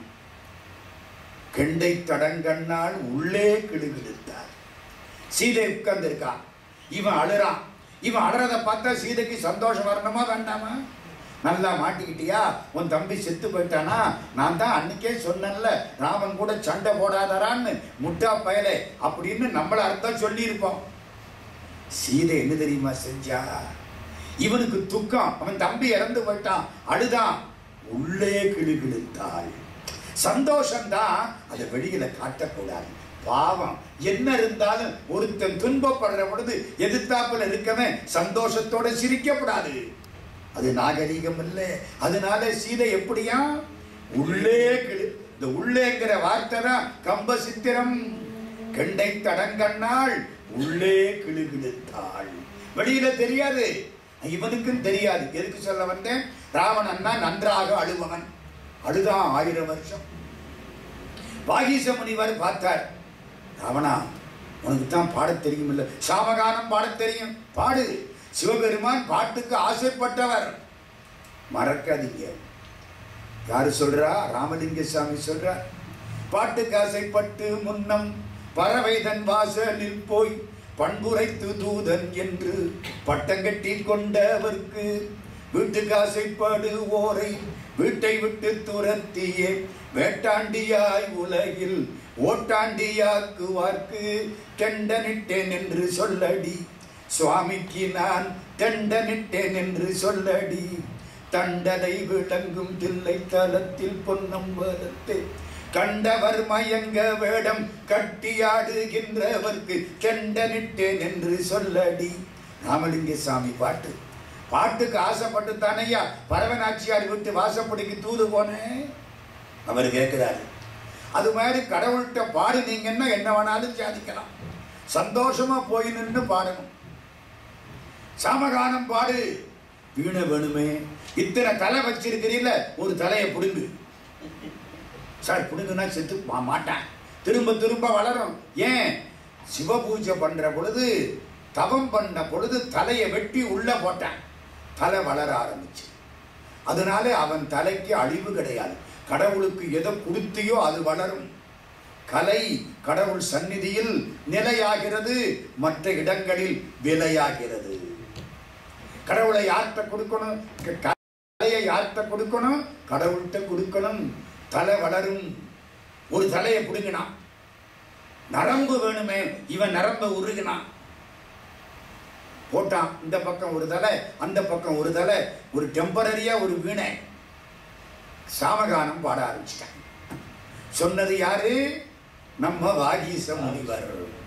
கெண்டை தடங்கண்ணால் உள்ளே கிடுகிடுத்தார் சீதை உட்கார்ந்திருக்கான் இவன் அழுறான் இவன் அழுறத பார்த்தா சீதைக்கு சந்தோஷம் வரணுமா வேண்டாமா நல்லா மாட்டிக்கிட்டியா உன் தம்பி செத்து போயிட்டானா நான் தான் அன்னைக்கே சொன்னேன்ல ராமன் கூட சண்டை போடாதரான்னு முட்டா பயலே அப்படின்னு நம்மள அர்த்தம் சொல்லியிருப்போம் சீதை என்ன தெரியுமா செஞ்சா இவனுக்கு துக்கம் அவன் தம்பி இறந்து போயிட்டான் அழுதான் உள்ளே கிளுகிழுத்தாள் சந்தோஷம்தான் அதை வெளியில காட்டக்கூடாது பாவம் என்ன இருந்தாலும் ஒருத்தன் துன்பப்படுற பொழுது எதிர்த்தாப்புல இருக்கவன் சந்தோஷத்தோட சிரிக்கப்படாது அது நாகரீகம் இல்லை அதனால சீதை எப்படியா உள்ளே கிளு இந்த உள்ளேங்கிற வார்த்தை தான் கம்ப சித்திரம் கெண்டை தடங்கண்ணாள் உள்ளே கிளுகிழுத்தாள் வெளியில தெரியாது இவனுக்கும் தெரியாது எதுக்கு சொல்ல வந்தேன் ராவணன்னா நன்றாக அழுபவன் அழுதான் ஆயிரம் வருஷம் வாகீச முனிவர் பார்த்தார் ராவணா உனக்கு தான் பாடத் தெரியும் இல்ல சாமகானம் பாடத் தெரியும் பாடு சிவபெருமான் பாட்டுக்கு ஆசைப்பட்டவர் மறக்காதீங்க யாரு சொல்றா ராமலிங்க சாமி சொல்றார் பாட்டுக்கு ஆசைப்பட்டு முன்னம் பறவை தன் வாசலில் போய் பண்புரைத்து தூதன் என்று பட்டங்கட்டி கொண்டவர்க்கு வீட்டுக்கு ஆசைப்படு ஓரை வீட்டை விட்டு துரத்தியே வேட்டாண்டியாய் உலகில் ஓட்டாண்டியாக்குவார்க்கு கெண்டனிட்டேன் என்று சொல்லடி சுவாமிக்கு நான் தண்டனிட்டேன் என்று சொல்லடி தண்டனை விளங்கும் தில்லை தலத்தில் பொன்னம் வரத்தே கண்டவர் மயங்க வேடம் கட்டியாடுகின்றவர்க்கு கெண்டனிட்டேன் என்று சொல்லடி ராமலிங்க சாமி பாட்டு பாட்டுக்கு ஆசைப்பட்டு தானையா பரவனாச்சியார் விட்டு வாசப்படிக்கு தூது போனேன் அவர் கேட்கிறாரு அது மாதிரி கடவுள்கிட்ட பாடினீங்கன்னா என்ன வேணாலும் சாதிக்கலாம் சந்தோஷமா போய் நின்று பாடணும் சாமகானம் பாடு வீணை வேணுமே இத்தனை தலை வச்சிருக்கிறீல்ல ஒரு தலையை பிடுங்கு சார் பிடுங்குனா செத்து மா- மாட்டான் திரும்ப திரும்ப வளரும் ஏன் சிவ பூஜை பண்ற பொழுது தவம் பண்ண பொழுது தலையை வெட்டி உள்ள போட்டான் தலை வளர ஆரம்பிச்சு அதனால அவன் தலைக்கு அழிவு கிடையாது கடவுளுக்கு எதை கொடுத்தியோ அது வளரும் கலை கடவுள் சந்நிதியில் நிலையாகிறது மற்ற இடங்களில் விலையாகிறது கடவுளை யார்கிட்ட கொடுக்கணும் க- கலையை யார்கிட்ட கொடுக்கணும் கடவுள்கிட்ட கொடுக்கணும் தலை வளரும் ஒரு தலையை பிடுங்கினான் நரம்பு வேணுமே இவன் நரம்பை உருகினான் போட்டான் இந்த பக்கம் ஒரு தலை அந்த பக்கம் ஒரு தலை ஒரு டெம்பரரியா ஒரு வீணை சாமகானம் பாட ஆரம்பிச்சிட்டான் சொன்னது யாரு நம்ம வாகீச முனிவர்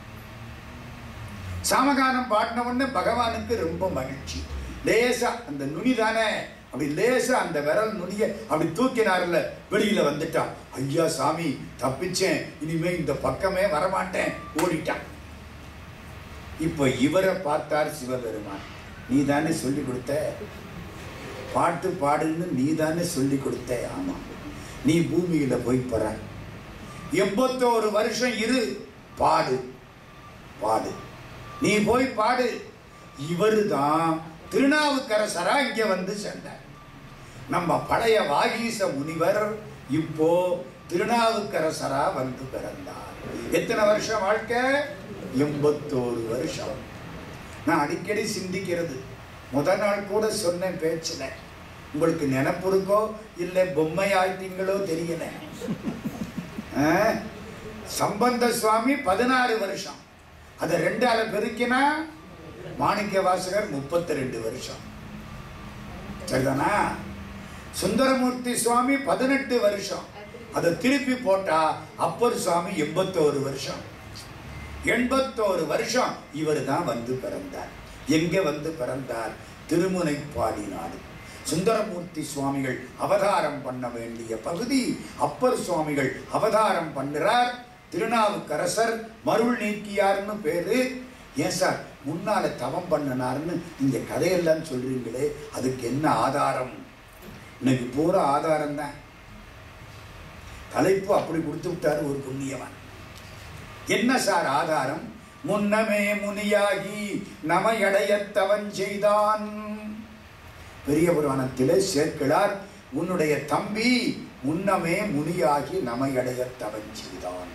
சாமகானம் பாடின உடனே பகவானுக்கு ரொம்ப மகிழ்ச்சி லேசா அந்த நுனி தானே அப்படி லேசா அந்த விரல் நுனிய அப்படி தூக்கினார்ல வெளியில வந்துட்டான் ஐயா சாமி தப்பிச்சேன் இனிமே இந்த பக்கமே வரமாட்டேன் ஓடிட்டான் இப்ப இவரை பார்த்தார் சிவபெருமான் நீ தானே சொல்லி கொடுத்த பாட்டு பாடுன்னு நீ தானே சொல்லி கொடுத்த ஆமா நீ பூமியில போய் போற எண்பத்தோரு வருஷம் இரு பாடு பாடு நீ போய் பாடு இவரு தான் திருநாவுக்கரசரா இங்க வந்து சேர்ந்தார் நம்ம பழைய வாகீச முனிவர் இப்போ திருநாவுக்கரசரா வந்து பிறந்தார் எத்தனை வருஷம் வாழ்க்கை எண்பத்தோரு வருஷம் நான் அடிக்கடி சிந்திக்கிறது முத நாள் கூட சொன்னேன் பேச்சுல உங்களுக்கு நினப்பு இருக்கோ இல்லை பொம்மை ஆயிட்டீங்களோ தெரியல ஆ? சம்பந்த சுவாமி பதினாறு வருஷம் அதை ரெண்டால பெருக்கினா மாணிக்க வாசகர் முப்பத்தி ரெண்டு வருஷம் சரிதானா சுந்தரமூர்த்தி சுவாமி பதினெட்டு வருஷம் அதை திருப்பி போட்டா அப்பர் சுவாமி எண்பத்தோரு வருஷம் எண்பத்தோரு வருஷம் இவர் தான் வந்து பிறந்தார் எங்க வந்து பிறந்தார் திருமுனைப்பாடி நாடு சுந்தரமூர்த்தி சுவாமிகள் அவதாரம் பண்ண வேண்டிய பகுதி அப்பர் சுவாமிகள் அவதாரம் பண்ணுறார் திருநாவுக்கரசர் மருள் நீக்கியார்னு பேரு ஏன் சார் முன்னால தவம் பண்ணினார்னு இந்த கதையெல்லாம் சொல்றீங்களே அதுக்கு என்ன ஆதாரம் இன்னைக்கு பூரா ஆதாரம் தான் தலைப்பு அப்படி கொடுத்து விட்டாரு ஒரு புண்ணியவன் என்ன சார் ஆதாரம் முன்னமே முனியாகி நமையடையத்தவன் செய்தான் பெரிய புராணத்திலே சேர்க்கிறார் உன்னுடைய தம்பி முன்னமே முனியாகி நமையடையத்தவன் செய்தான்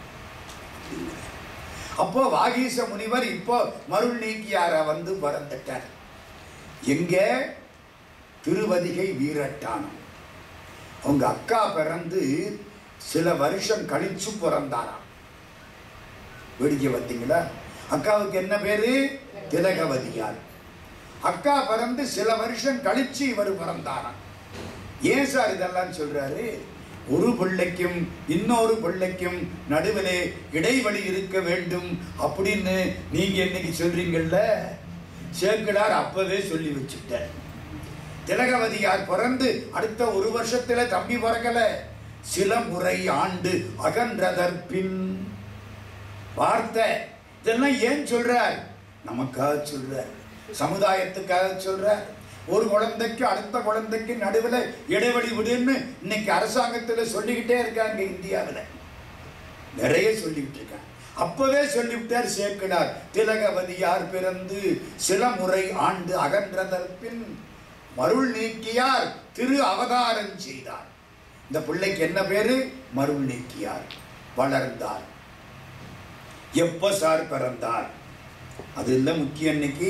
அப்போ வாகீச முனிவர் இப்போ மருள் நீக்கியார வந்து பிறந்துட்டார் எங்க திருவதிகை வீரட்டானம் அவங்க அக்கா பிறந்து சில வருஷம் கழிச்சு பிறந்தாராம் வேடிக்கை பார்த்தீங்களா அக்காவுக்கு என்ன பேரு திலகவதியார் அக்கா பிறந்து சில வருஷம் கழிச்சு இவர் பிறந்தாராம் ஏன் சார் இதெல்லாம் சொல்றாரு ஒரு பிள்ளைக்கும் இன்னொரு பிள்ளைக்கும் நடுவிலே இடைவெளி இருக்க வேண்டும் அப்படின்னு நீங்க இன்னைக்கு சொல்றீங்கல்ல சேக்கிடார் அப்பவே சொல்லி வச்சுட்டார் திலகவதியார் பிறந்து அடுத்த ஒரு வருஷத்துல தம்பி பிறக்கல சில முறை ஆண்டு அகன்றதற் பின் வார்த்தை இதெல்லாம் ஏன் சொல்றார் நமக்காக சொல்றார் சமுதாயத்துக்காக சொல்றார் ஒரு குழந்தைக்கு அடுத்த குழந்தைக்கு நடுவில் இடைவெளி விடுன்னு இன்னைக்கு அரசாங்கத்தில் சொல்லிக்கிட்டே இருக்காங்க இந்தியாவில் நிறைய சொல்லிக்கிட்டு இருக்காங்க அப்பவே சொல்லிவிட்டார் சேர்க்கிறார் திலகவதியார் பிறந்து சில முறை ஆண்டு அகன்றதற்பின் மருள் நீக்கியார் திரு அவதாரம் செய்தார் இந்த பிள்ளைக்கு என்ன பேரு மருள் நீக்கியார் வளர்ந்தார் எப்ப சார் பிறந்தார் அது இல்லை முக்கியம் இன்னைக்கு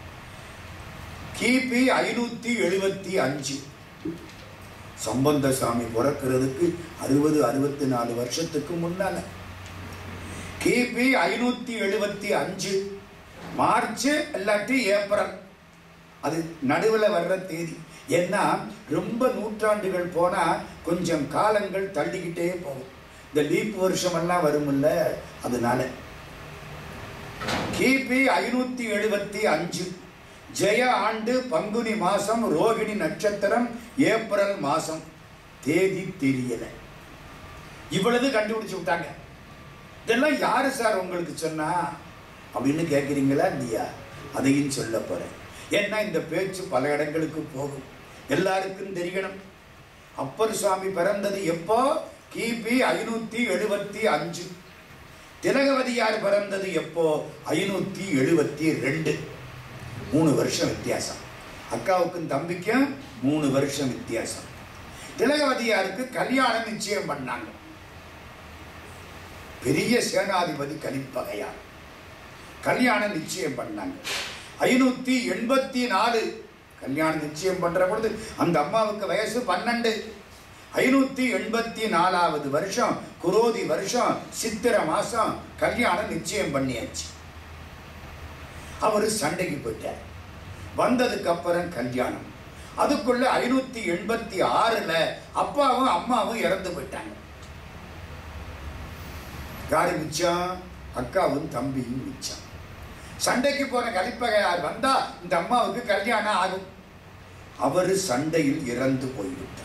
கிபி ஐநூத்தி எழுபத்தி அஞ்சு சம்பந்த சாமி பிறக்கிறதுக்கு அறுபது அறுபத்தி நாலு வருஷத்துக்கு முன்னால கிபி ஐநூத்தி எழுபத்தி அஞ்சு மார்ச் இல்லாட்டி ஏப்ரல் அது நடுவில் வர்ற தேதி ஏன்னா ரொம்ப நூற்றாண்டுகள் போனா கொஞ்சம் காலங்கள் தள்ளிக்கிட்டே போகும் இந்த லீப் வருஷமெல்லாம் வரும்ல அதனால கிபி ஐநூத்தி எழுபத்தி அஞ்சு ஜெய ஆண்டு பங்குனி மாசம் ரோகிணி நட்சத்திரம் ஏப்ரல் மாசம் தேதி தெரியல இவ்வளவு கண்டுபிடிச்சு விட்டாங்க இதெல்லாம் யாரு சார் உங்களுக்கு சொன்னா அப்படின்னு கேட்குறீங்களா இல்லையா அதையும் சொல்ல போறேன் ஏன்னா இந்த பேச்சு பல இடங்களுக்கு போகும் எல்லாருக்கும் தெரியணும் அப்பர் சுவாமி பிறந்தது எப்போ கிபி ஐநூத்தி எழுபத்தி அஞ்சு திலகவதியார் பிறந்தது எப்போ ஐநூத்தி எழுபத்தி ரெண்டு மூணு வருஷம் வித்தியாசம் அக்காவுக்கும் தம்பிக்கும் மூணு வருஷம் வித்தியாசம் திலகவதியாருக்கு கல்யாணம் நிச்சயம் பண்ணாங்க பெரிய சேனாதிபதி கலிப்பகையார் கல்யாணம் நிச்சயம் பண்ணாங்க ஐநூத்தி எண்பத்தி நாலு கல்யாணம் நிச்சயம் பண்ற பொழுது அந்த அம்மாவுக்கு வயசு பன்னெண்டு ஐநூத்தி எண்பத்தி நாலாவது வருஷம் குரோதி வருஷம் சித்திர மாசம் கல்யாணம் நிச்சயம் பண்ணியாச்சு அவர் சண்டைக்கு போயிட்டார் வந்ததுக்கு அப்புறம் கல்யாணம் அதுக்குள்ள ஐநூத்தி எண்பத்தி ஆறுல அப்பாவும் அம்மாவும் இறந்து போயிட்டாங்க யாரு மிச்சம் அக்காவும் தம்பியும் மிச்சம் சண்டைக்கு போன கலிப்பகையார் வந்தா இந்த அம்மாவுக்கு கல்யாணம் ஆகும் அவரு சண்டையில் இறந்து போய்விட்டார்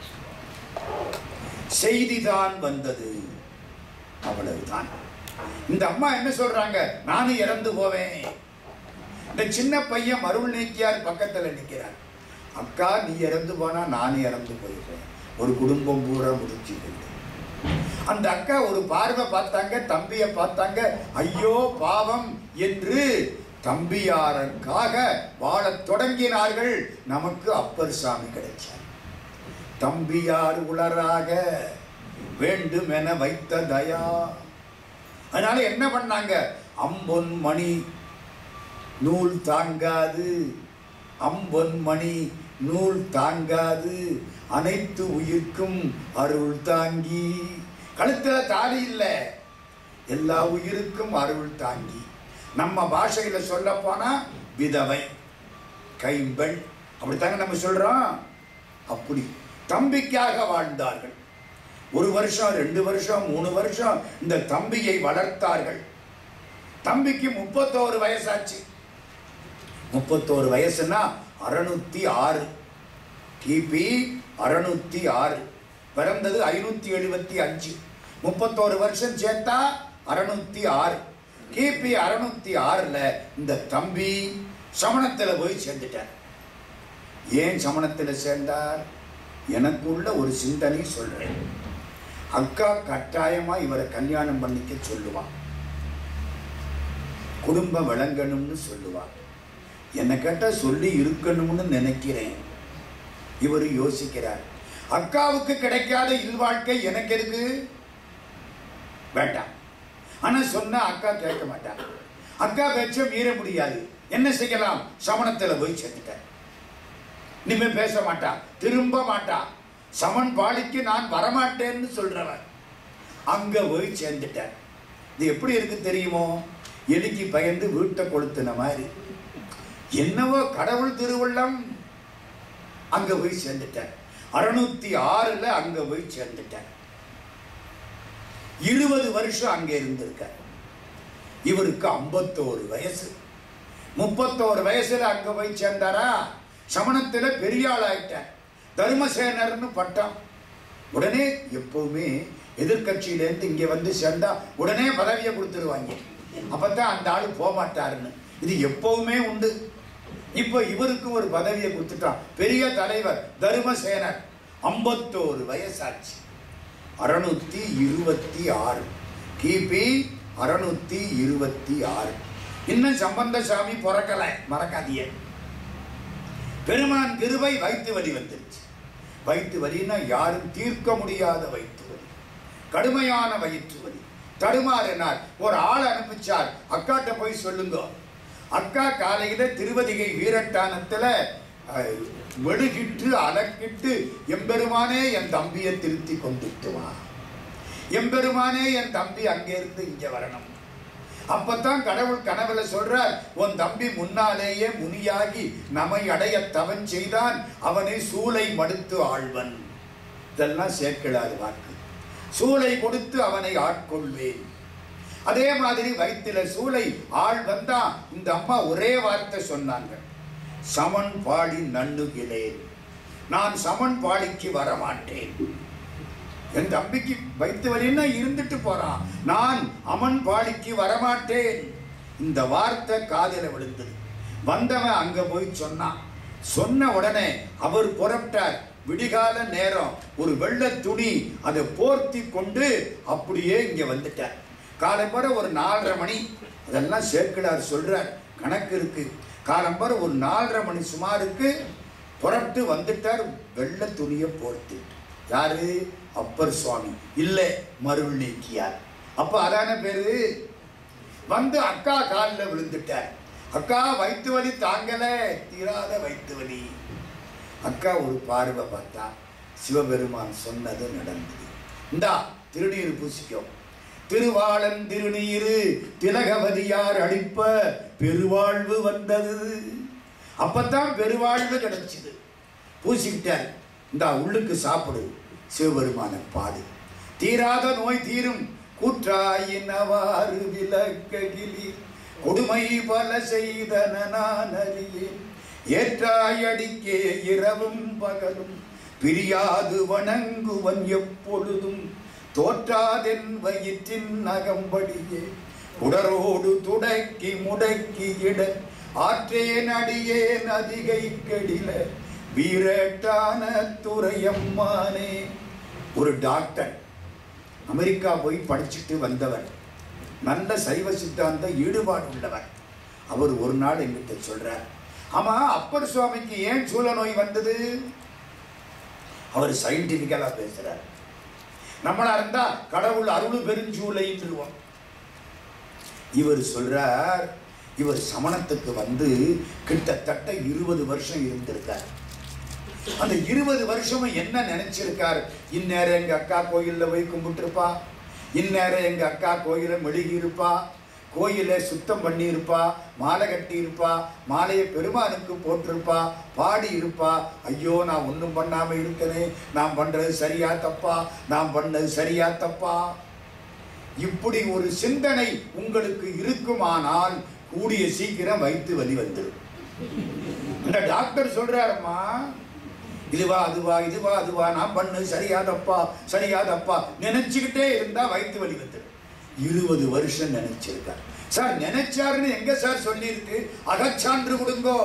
செய்திதான் வந்தது அவ்வளவுதான் இந்த அம்மா என்ன சொல்றாங்க நானும் இறந்து போவேன் இந்த சின்ன பையன் மருள் நீக்கியார் பக்கத்துல நிக்கிறார் அக்கா நீ இறந்து போனா நானும் இறந்து போயிடுறேன் ஒரு குடும்பம் பூரா முடிச்சு அந்த அக்கா ஒரு பார்வை பார்த்தாங்க தம்பியை பார்த்தாங்க ஐயோ பாவம் என்று தம்பியாருக்காக வாழத் தொடங்கினார்கள் நமக்கு அப்பர் சாமி கிடைச்சார் தம்பியார் உளராக வேண்டுமென வைத்த தயா அதனால என்ன பண்ணாங்க அம்பொன் மணி நூல் தாங்காது அம்பொன் மணி நூல் தாங்காது அனைத்து உயிர்க்கும் அருள் தாங்கி கழுத்துல தாலி இல்லை எல்லா உயிருக்கும் அருள் தாங்கி நம்ம பாஷையில சொல்ல போனா விதவை கைம்பெண் அப்படித்தாங்க நம்ம சொல்றோம் அப்படி தம்பிக்காக வாழ்ந்தார்கள் ஒரு வருஷம் ரெண்டு வருஷம் மூணு வருஷம் இந்த தம்பியை வளர்த்தார்கள் தம்பிக்கு முப்பத்தோரு வயசாச்சு முப்பத்தோரு வயசுனா அறுநூத்தி ஆறு கிபி அறுநூத்தி ஆறு பிறந்தது ஐநூத்தி எழுபத்தி அஞ்சு முப்பத்தோரு வருஷம் சேர்த்தா அறுநூத்தி ஆறு கிபி அறுநூத்தி ஆறுல இந்த தம்பி சமணத்துல போய் சேர்ந்துட்டார் ஏன் சமணத்துல சேர்ந்தார் எனக்குள்ள ஒரு சிந்தனை சொல்றேன் அக்கா கட்டாயமா இவரை கல்யாணம் பண்ணிக்க சொல்லுவான் குடும்பம் விளங்கணும்னு சொல்லுவான் என்னை கேட்டா சொல்லி இருக்கணும்னு நினைக்கிறேன் இவர் யோசிக்கிறார் அக்காவுக்கு கிடைக்காத இல்வாழ்க்கை எனக்கு எதுக்கு வேண்டாம் ஆனா சொன்னா அக்கா கேட்க மாட்டான் அக்கா பேச்ச மீற முடியாது என்ன செய்யலாம் சமணத்துல போய் சேர்த்துட்டார் இனிமே பேச மாட்டான் திரும்ப மாட்டான் சமன் பாலிக்கு நான் வரமாட்டேன்னு சொல்றவன் அங்க போய் சேர்ந்துட்டார் இது எப்படி இருக்கு தெரியுமோ எலிக்கு பயந்து வீட்டை கொளுத்துன மாதிரி என்னவோ கடவுள் திருவுள்ளம் அங்க போய் சேர்ந்துட்டார் அறுநூத்தி ஆறுல அங்க போய் சேர்ந்துட்டார் இருபது வருஷம் அங்க இருந்திருக்கார் இவருக்கு ஐம்பத்தோரு வயசு முப்பத்தோரு வயசுல அங்க போய் சேர்ந்தாரா சமணத்துல பெரிய ஆள் ஆயிட்டார் தர்மசேனர்னு பட்டம் உடனே எப்பவுமே எதிர்கட்சியிலேருந்து இங்க வந்து சேர்ந்தா உடனே பதவியை கொடுத்துருவாங்க அப்பதான் அந்த ஆளு போக மாட்டாருன்னு இது எப்பவுமே உண்டு இப்போ இவருக்கு ஒரு பதவியை கொடுத்துட்டான் பெரிய தலைவர் தர்மசேனர் ஐம்பத்தோரு வயசாச்சு அறுநூத்தி இருபத்தி ஆறு கிபி அறுநூத்தி இருபத்தி ஆறு இன்னும் சம்பந்தசாமி பிறக்கல மறக்காதீங்க பெருமான் கிருபை வயிற்று வலி வந்துருச்சு வயிற்று வலின்னா யாரும் தீர்க்க முடியாத வயிற்று வலி கடுமையான வயிற்று வலி தடுமாறினார் ஒரு ஆள் அனுப்பிச்சார் அக்காட்ட போய் சொல்லுங்க அக்கா காலையில திருவதிகை வீரட்டானத்துல அஹ், மெழுகிட்டு அலக்கிட்டு எம்பெருமானே என் தம்பியை திருத்தி கொண்டுட்டு வா எம்பெருமானே என் தம்பி அங்கே இருந்து இங்க வரணும் அப்பதான் கடவுள் கனவுல சொல்றார் உன் தம்பி முன்னாலேயே முனியாகி நம்மை அடைய தவன் செய்தான் அவனை சூளை மடுத்து ஆழ்வன் இதெல்லாம் சேர்க்கலாது வாக்கு சூளை கொடுத்து அவனை ஆட்கொள்வேன் அதே மாதிரி வயிற்றில சூளை ஆள் வந்தா இந்த அம்மா ஒரே வார்த்தை சொன்னாங்க சமன் பாடி நண்ணுகிறேன் நான் சமன் பாடிக்கு வரமாட்டேன் என் தம்பிக்கு வைத்து வலின்னா இருந்துட்டு போறான் நான் அமன் பாடிக்கு வரமாட்டேன் இந்த வார்த்தை காதில விழுந்தது வந்தவன் அங்க போய் சொன்னான் சொன்ன உடனே அவர் புறப்பட்டார் விடிகால நேரம் ஒரு வெள்ளை துணி அதை போர்த்தி கொண்டு அப்படியே இங்க வந்துட்டார் காலம்பர ஒரு நாலரை மணி அதெல்லாம் சேர்க்கிறார் சொல்றார் கணக்கு இருக்கு காலம்பர ஒரு நாலரை மணி சுமாருக்கு புறப்பட்டு வந்துட்டார் வெள்ளை துணியை போர்த்து யாரு அப்பர் சுவாமி இல்லை மருள் நீக்கியார் அப்ப அதான பேரு வந்து அக்கா காலில் விழுந்துட்டார் அக்கா வயிற்று வலி தாங்கல தீராத வயிற்று வலி அக்கா ஒரு பார்வை பார்த்தா சிவபெருமான் சொன்னது நடந்தது இந்தா திருநீர் பூசிக்கோ திருவாளன் திருநீரு திலகவதியார் அளிப்ப பெருவாழ்வு வந்தது அப்பதான் பெருவாழ்வு கிடைச்சது பூசிக்கிட்டார் இந்தா உள்ளுக்கு சாப்பிடு சிவபெருமான பாடு தீராத நோய் தீரும் கூற்றாயினவாறு விலக்ககிலி கொடுமை பல செய்தன நான் அறியேன் ஏற்றாயடிக்கே இரவும் பகலும் பிரியாது வணங்குவன் எப்பொழுதும் தோற்றாதென் வயிற்றின் நகம்படியே உடரோடு துடக்கி முடக்கி இட ஆற்றேன் அடியேன் அதிகை கெடில வீரட்டான துறையம்மானே ஒரு டாக்டர் அமெரிக்கா போய் படிச்சுட்டு வந்தவர் நல்ல சைவ சித்தாந்த ஈடுபாடு உள்ளவர் அவர் ஒரு நாள் எங்கிட்ட சொல்றார் ஆமா அப்பர் சுவாமிக்கு ஏன் சூழ நோய் வந்தது அவர் சயின்டிபிக்கலா பேசுறார் நம்மளா இருந்தா கடவுள் அருள் பெருஞ்சூளைன்னுவோம் இவர் சொல்றார் இவர் சமணத்துக்கு வந்து கிட்டத்தட்ட இருபது வருஷம் இருந்திருக்கார் அந்த இருபது வருஷமும் என்ன நினைச்சிருக்கார் இந்நேரம் எங்க அக்கா கோயில்ல போய் கும்பிட்டுருப்பா இந்நேரம் எங்க அக்கா கோயில மெழுகி இருப்பா கோயிலை சுத்தம் பண்ணி இருப்பா மாலை கட்டி இருப்பா மாலையை பெருமானுக்கு போட்டிருப்பா பாடி இருப்பா ஐயோ நான் ஒன்றும் பண்ணாம இருக்கனே நான் பண்றது சரியா தப்பா நான் பண்ணது சரியா தப்பா இப்படி ஒரு சிந்தனை உங்களுக்கு இருக்குமானால் கூடிய சீக்கிரம் வைத்து வலி வந்துடும் அந்த டாக்டர் சொல்றாருமா இதுவா அதுவா இதுவா அதுவா நான் பண்ணு சரியா தப்பா சரியா தப்பா நினைச்சுக்கிட்டே இருந்தா வயிற்று வலி வந்துடும் இருபது வருஷம் நினைச்சிருக்கார் சார் நினைச்சாருன்னு எங்க சார் சொல்லியிருக்கு அகச்சான்று கொடுங்கோ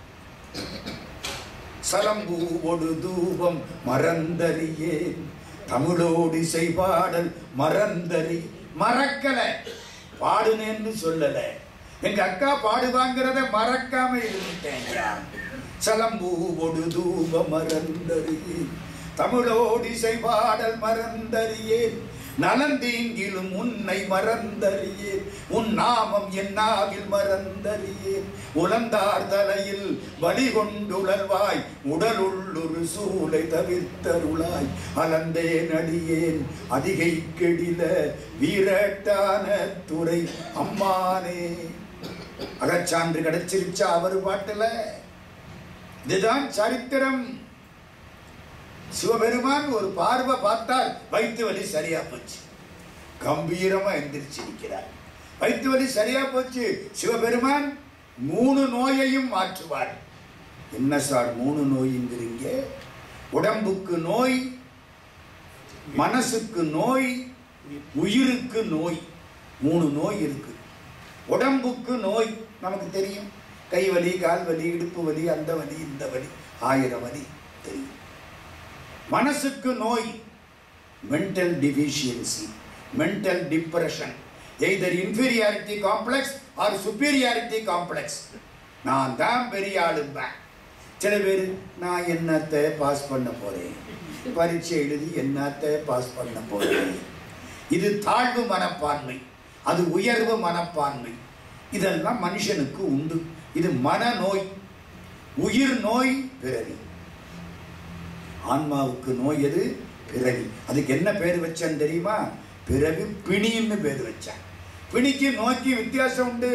சலம்பூவோடு தூபம் மறந்தறியேன் தமிழோடு செய்பாடல் மறந்தறி மறக்கல பாடுனேன்னு சொல்லல எங்க அக்கா பாடுவாங்கிறத மறக்காம இருந்துட்டேன் சலம்பூவோடு தூப மறந்தறியேன் தமிழோடு செய்பாடல் மறந்தறியேன் நலந்தீங்கிலும் உன்னை மறந்தறியேன் உன் நாமம் என் நாவில் மறந்தறியேன் உலந்தார் தலையில் வழி கொண்டுழல்வாய் உடலுள்ளொரு சூளை தவிர்த்தருளாய் அலந்தே நடியேன் அதிகை கெடில வீரட்டான துறை அம்மானே அகச்சான்று கிடைச்சிருச்சா அவர் பாட்டுல இதுதான் சரித்திரம் சிவபெருமான் ஒரு பார்வை பார்த்தால் வயிற்று வலி சரியா போச்சு கம்பீரமா எந்திரிச்சு நிற்கிறார் வயிற்று வலி சரியா போச்சு சிவபெருமான் மூணு நோயையும் மாற்றுவார் என்ன சார் மூணு நோய்ங்கிறீங்க உடம்புக்கு நோய் மனசுக்கு நோய் உயிருக்கு நோய் மூணு நோய் இருக்கு உடம்புக்கு நோய் நமக்கு தெரியும் கை வலி கால் வலி இடுப்பு வலி அந்த வலி இந்த வலி ஆயிரம் வலி தெரியும் மனசுக்கு நோய் mental deficiency mental depression either inferiority complex or superiority complex நான் தான் பெரிய ஆளும்பேன் சில பேர் நான் என்னத்தை பாஸ் பண்ண போறேன் பரீட்சை எழுதி என்னத்தை பாஸ் பண்ண போறேன் இது தாழ்வு மனப்பான்மை அது உயர்வு மனப்பான்மை இதெல்லாம் மனுஷனுக்கு உண்டு இது மனநோய் உயிர் நோய் பிறவி ஆன்மாவுக்கு நோய் எது பிறவி அதுக்கு என்ன பேர் வச்சான் தெரியுமா பிறவி பிணின்னு பேர் வச்சான் பிணிக்கு நோய்க்கு வித்தியாசம் உண்டு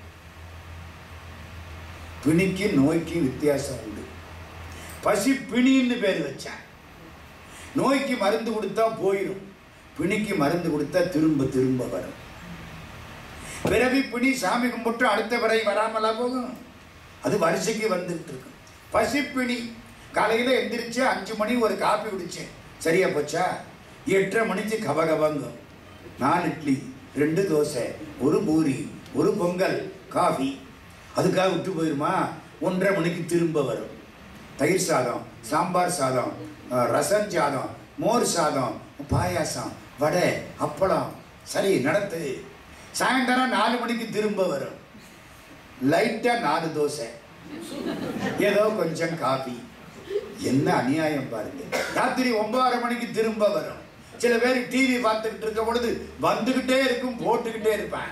பிணிக்கு நோய்க்கு வித்தியாசம் உண்டு பசி பிணின்னு பேர் வச்சான் நோய்க்கு மருந்து கொடுத்தா போயிடும் பிணிக்கு மருந்து கொடுத்தா திரும்ப திரும்ப வரும் பிறவி பிணி சாமி கும்பிட்டு அடுத்த பிறை வராமலா போகும் அது வரிசைக்கு வந்துட்டு இருக்கும் பசிப்பிணி காலையில் எந்திரிச்சு அஞ்சு மணி ஒரு காப்பி குடிச்சேன் சரியா போச்சா எட்டரை மணிக்கு கபகபங்கும் நாலு இட்லி ரெண்டு தோசை ஒரு பூரி ஒரு பொங்கல் காஃபி அதுக்காக விட்டு போயிருமா ஒன்றரை மணிக்கு திரும்ப வரும் தயிர் சாதம் சாம்பார் சாதம் அஹ், ரசம் சாதம் மோர் சாதம் பாயாசம் வடை அப்பளம் சரி நடத்து சாயந்தரம் நாலு மணிக்கு திரும்ப வரும் லைட்டா நாலு தோசை ஏதோ கொஞ்சம் காபி என்ன அநியாயம் பாருங்க ராத்திரி ஒன்பதரை மணிக்கு திரும்ப வரும் சில பேர் டிவி பார்த்துக்கிட்டு இருக்க பொழுது வந்துகிட்டே இருக்கும் போட்டுக்கிட்டே இருப்பேன்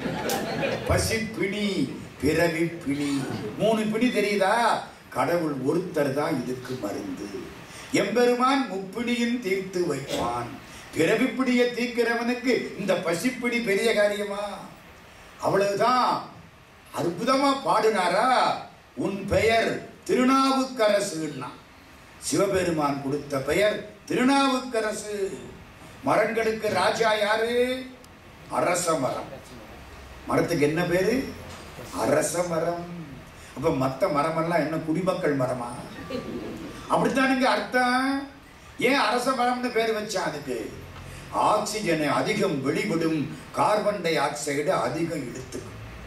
பசி பிணி பிறவி பிணி மூணு பிணி தெரியுதா கடவுள் ஒருத்தர் தான் இதுக்கு மருந்து எம்பெருமான் முப்பிணியும் தீர்த்து வைப்பான் பிறவி பிடியை தீர்க்கிறவனுக்கு இந்த பசிப்பிடி பெரிய காரியமா அவ்வளவுதான் அற்புதமா பாடினாரா உன் பெயர் திருநாவுக்கரசுன்னா சிவபெருமான் கொடுத்த பெயர் திருநாவுக்கரசு மரங்களுக்கு ராஜா யாரு அரச மரம் மரத்துக்கு என்ன பேரு அரச மரம் அப்ப மத்த மரமெல்லாம் என்ன குடிமக்கள் மரமா அப்படித்தானுங்க அர்த்தம் ஏன் அரச மரம்னு பேர் வச்சான் அதுக்கு ஆக்சிஜனை அதிகம் வெளிவிடும் கார்பன் டை ஆக்சைடு அதிகம் இழுத்துக்கும்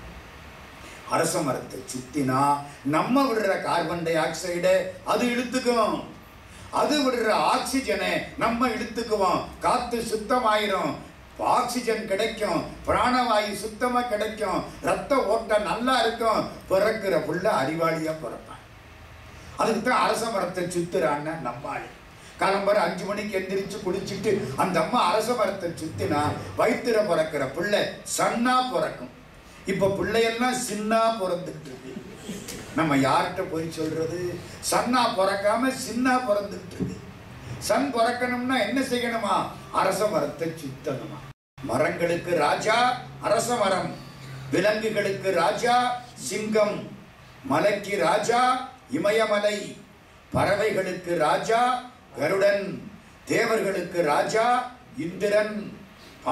அரச மரத்தை சுத்தினா நம்ம விடுற கார்பன் டை ஆக்சைடை அது இழுத்துக்கும் அது விடுற ஆக்சிஜனை நம்ம இழுத்துக்குவோம் காத்து சுத்தமாயிரும் ஆக்சிஜன் கிடைக்கும் பிராணவாயு சுத்தமா கிடைக்கும் ரத்த ஓட்டம் நல்லா இருக்கும் பிறக்கிற புள்ள அறிவாளியா பிறப்பான் அதுக்கு தான் அரச மரத்தை சுத்துறான்னு நம்பாளி காலம்பர அஞ்சு மணிக்கு எந்திரிச்சு குளிச்சுட்டு அந்த அம்மா அரச மரத்தை சுத்தினா வயிற்றுல பிறக்கிற பிள்ளை சன்னா பிறக்கும் இப்ப பிள்ளையெல்லாம் சின்னா பிறந்துட்டு இருக்கு நம்ம யார்கிட்ட போய் சொல்றது சன்னா பிறக்காம சின்னா பிறந்துட்டு இருக்கு சன் பிறக்கணும்னா என்ன செய்யணுமா அரச மரத்தை சுத்தணுமா மரங்களுக்கு ராஜா அரச மரம் விலங்குகளுக்கு ராஜா சிங்கம் மலைக்கு ராஜா இமயமலை பறவைகளுக்கு ராஜா கருடன் தேவர்களுக்கு ராஜா இந்திரன்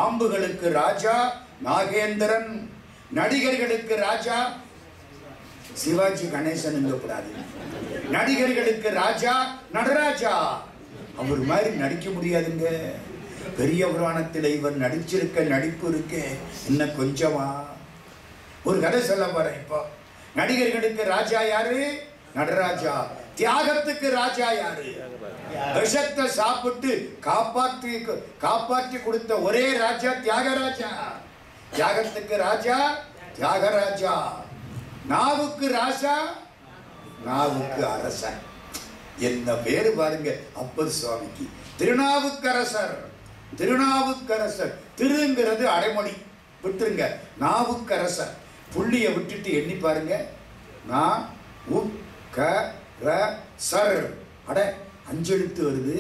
பாம்புகளுக்கு ராஜா நாகேந்திரன் நடிகர்களுக்கு ராஜா சிவாஜி கணேசன் கூடாது நடிகர்களுக்கு ராஜா நடராஜா அவர் மாதிரி நடிக்க முடியாதுங்க பெரிய புராணத்தில் இவர் நடிச்சிருக்க நடிப்பு இருக்கு இன்னும் கொஞ்சமா ஒரு கதை சொல்ல போறேன் இப்போ நடிகர்களுக்கு ராஜா யாரு நடராஜா தியாகத்துக்கு ராஜா யாரு விஷத்தை சாப்பிட்டு காப்பாற்றி காப்பாற்றி கொடுத்த ஒரே ராஜா தியாகராஜா தியாகத்துக்கு ராஜா தியாகராஜா நாவுக்கு ராஜா நாவுக்கு அரசன் என்ன பேரு பாருங்க அப்பர் சுவாமிக்கு திருநாவுக்கரசர் திருநாவுக்கரசர் திருங்கிறது அடைமொழி விட்டுருங்க நாவுக்கரசர் புள்ளிய விட்டுட்டு எண்ணி பாருங்க நான் உ க ர சர் அட அஞ்சு எழுத்து வருது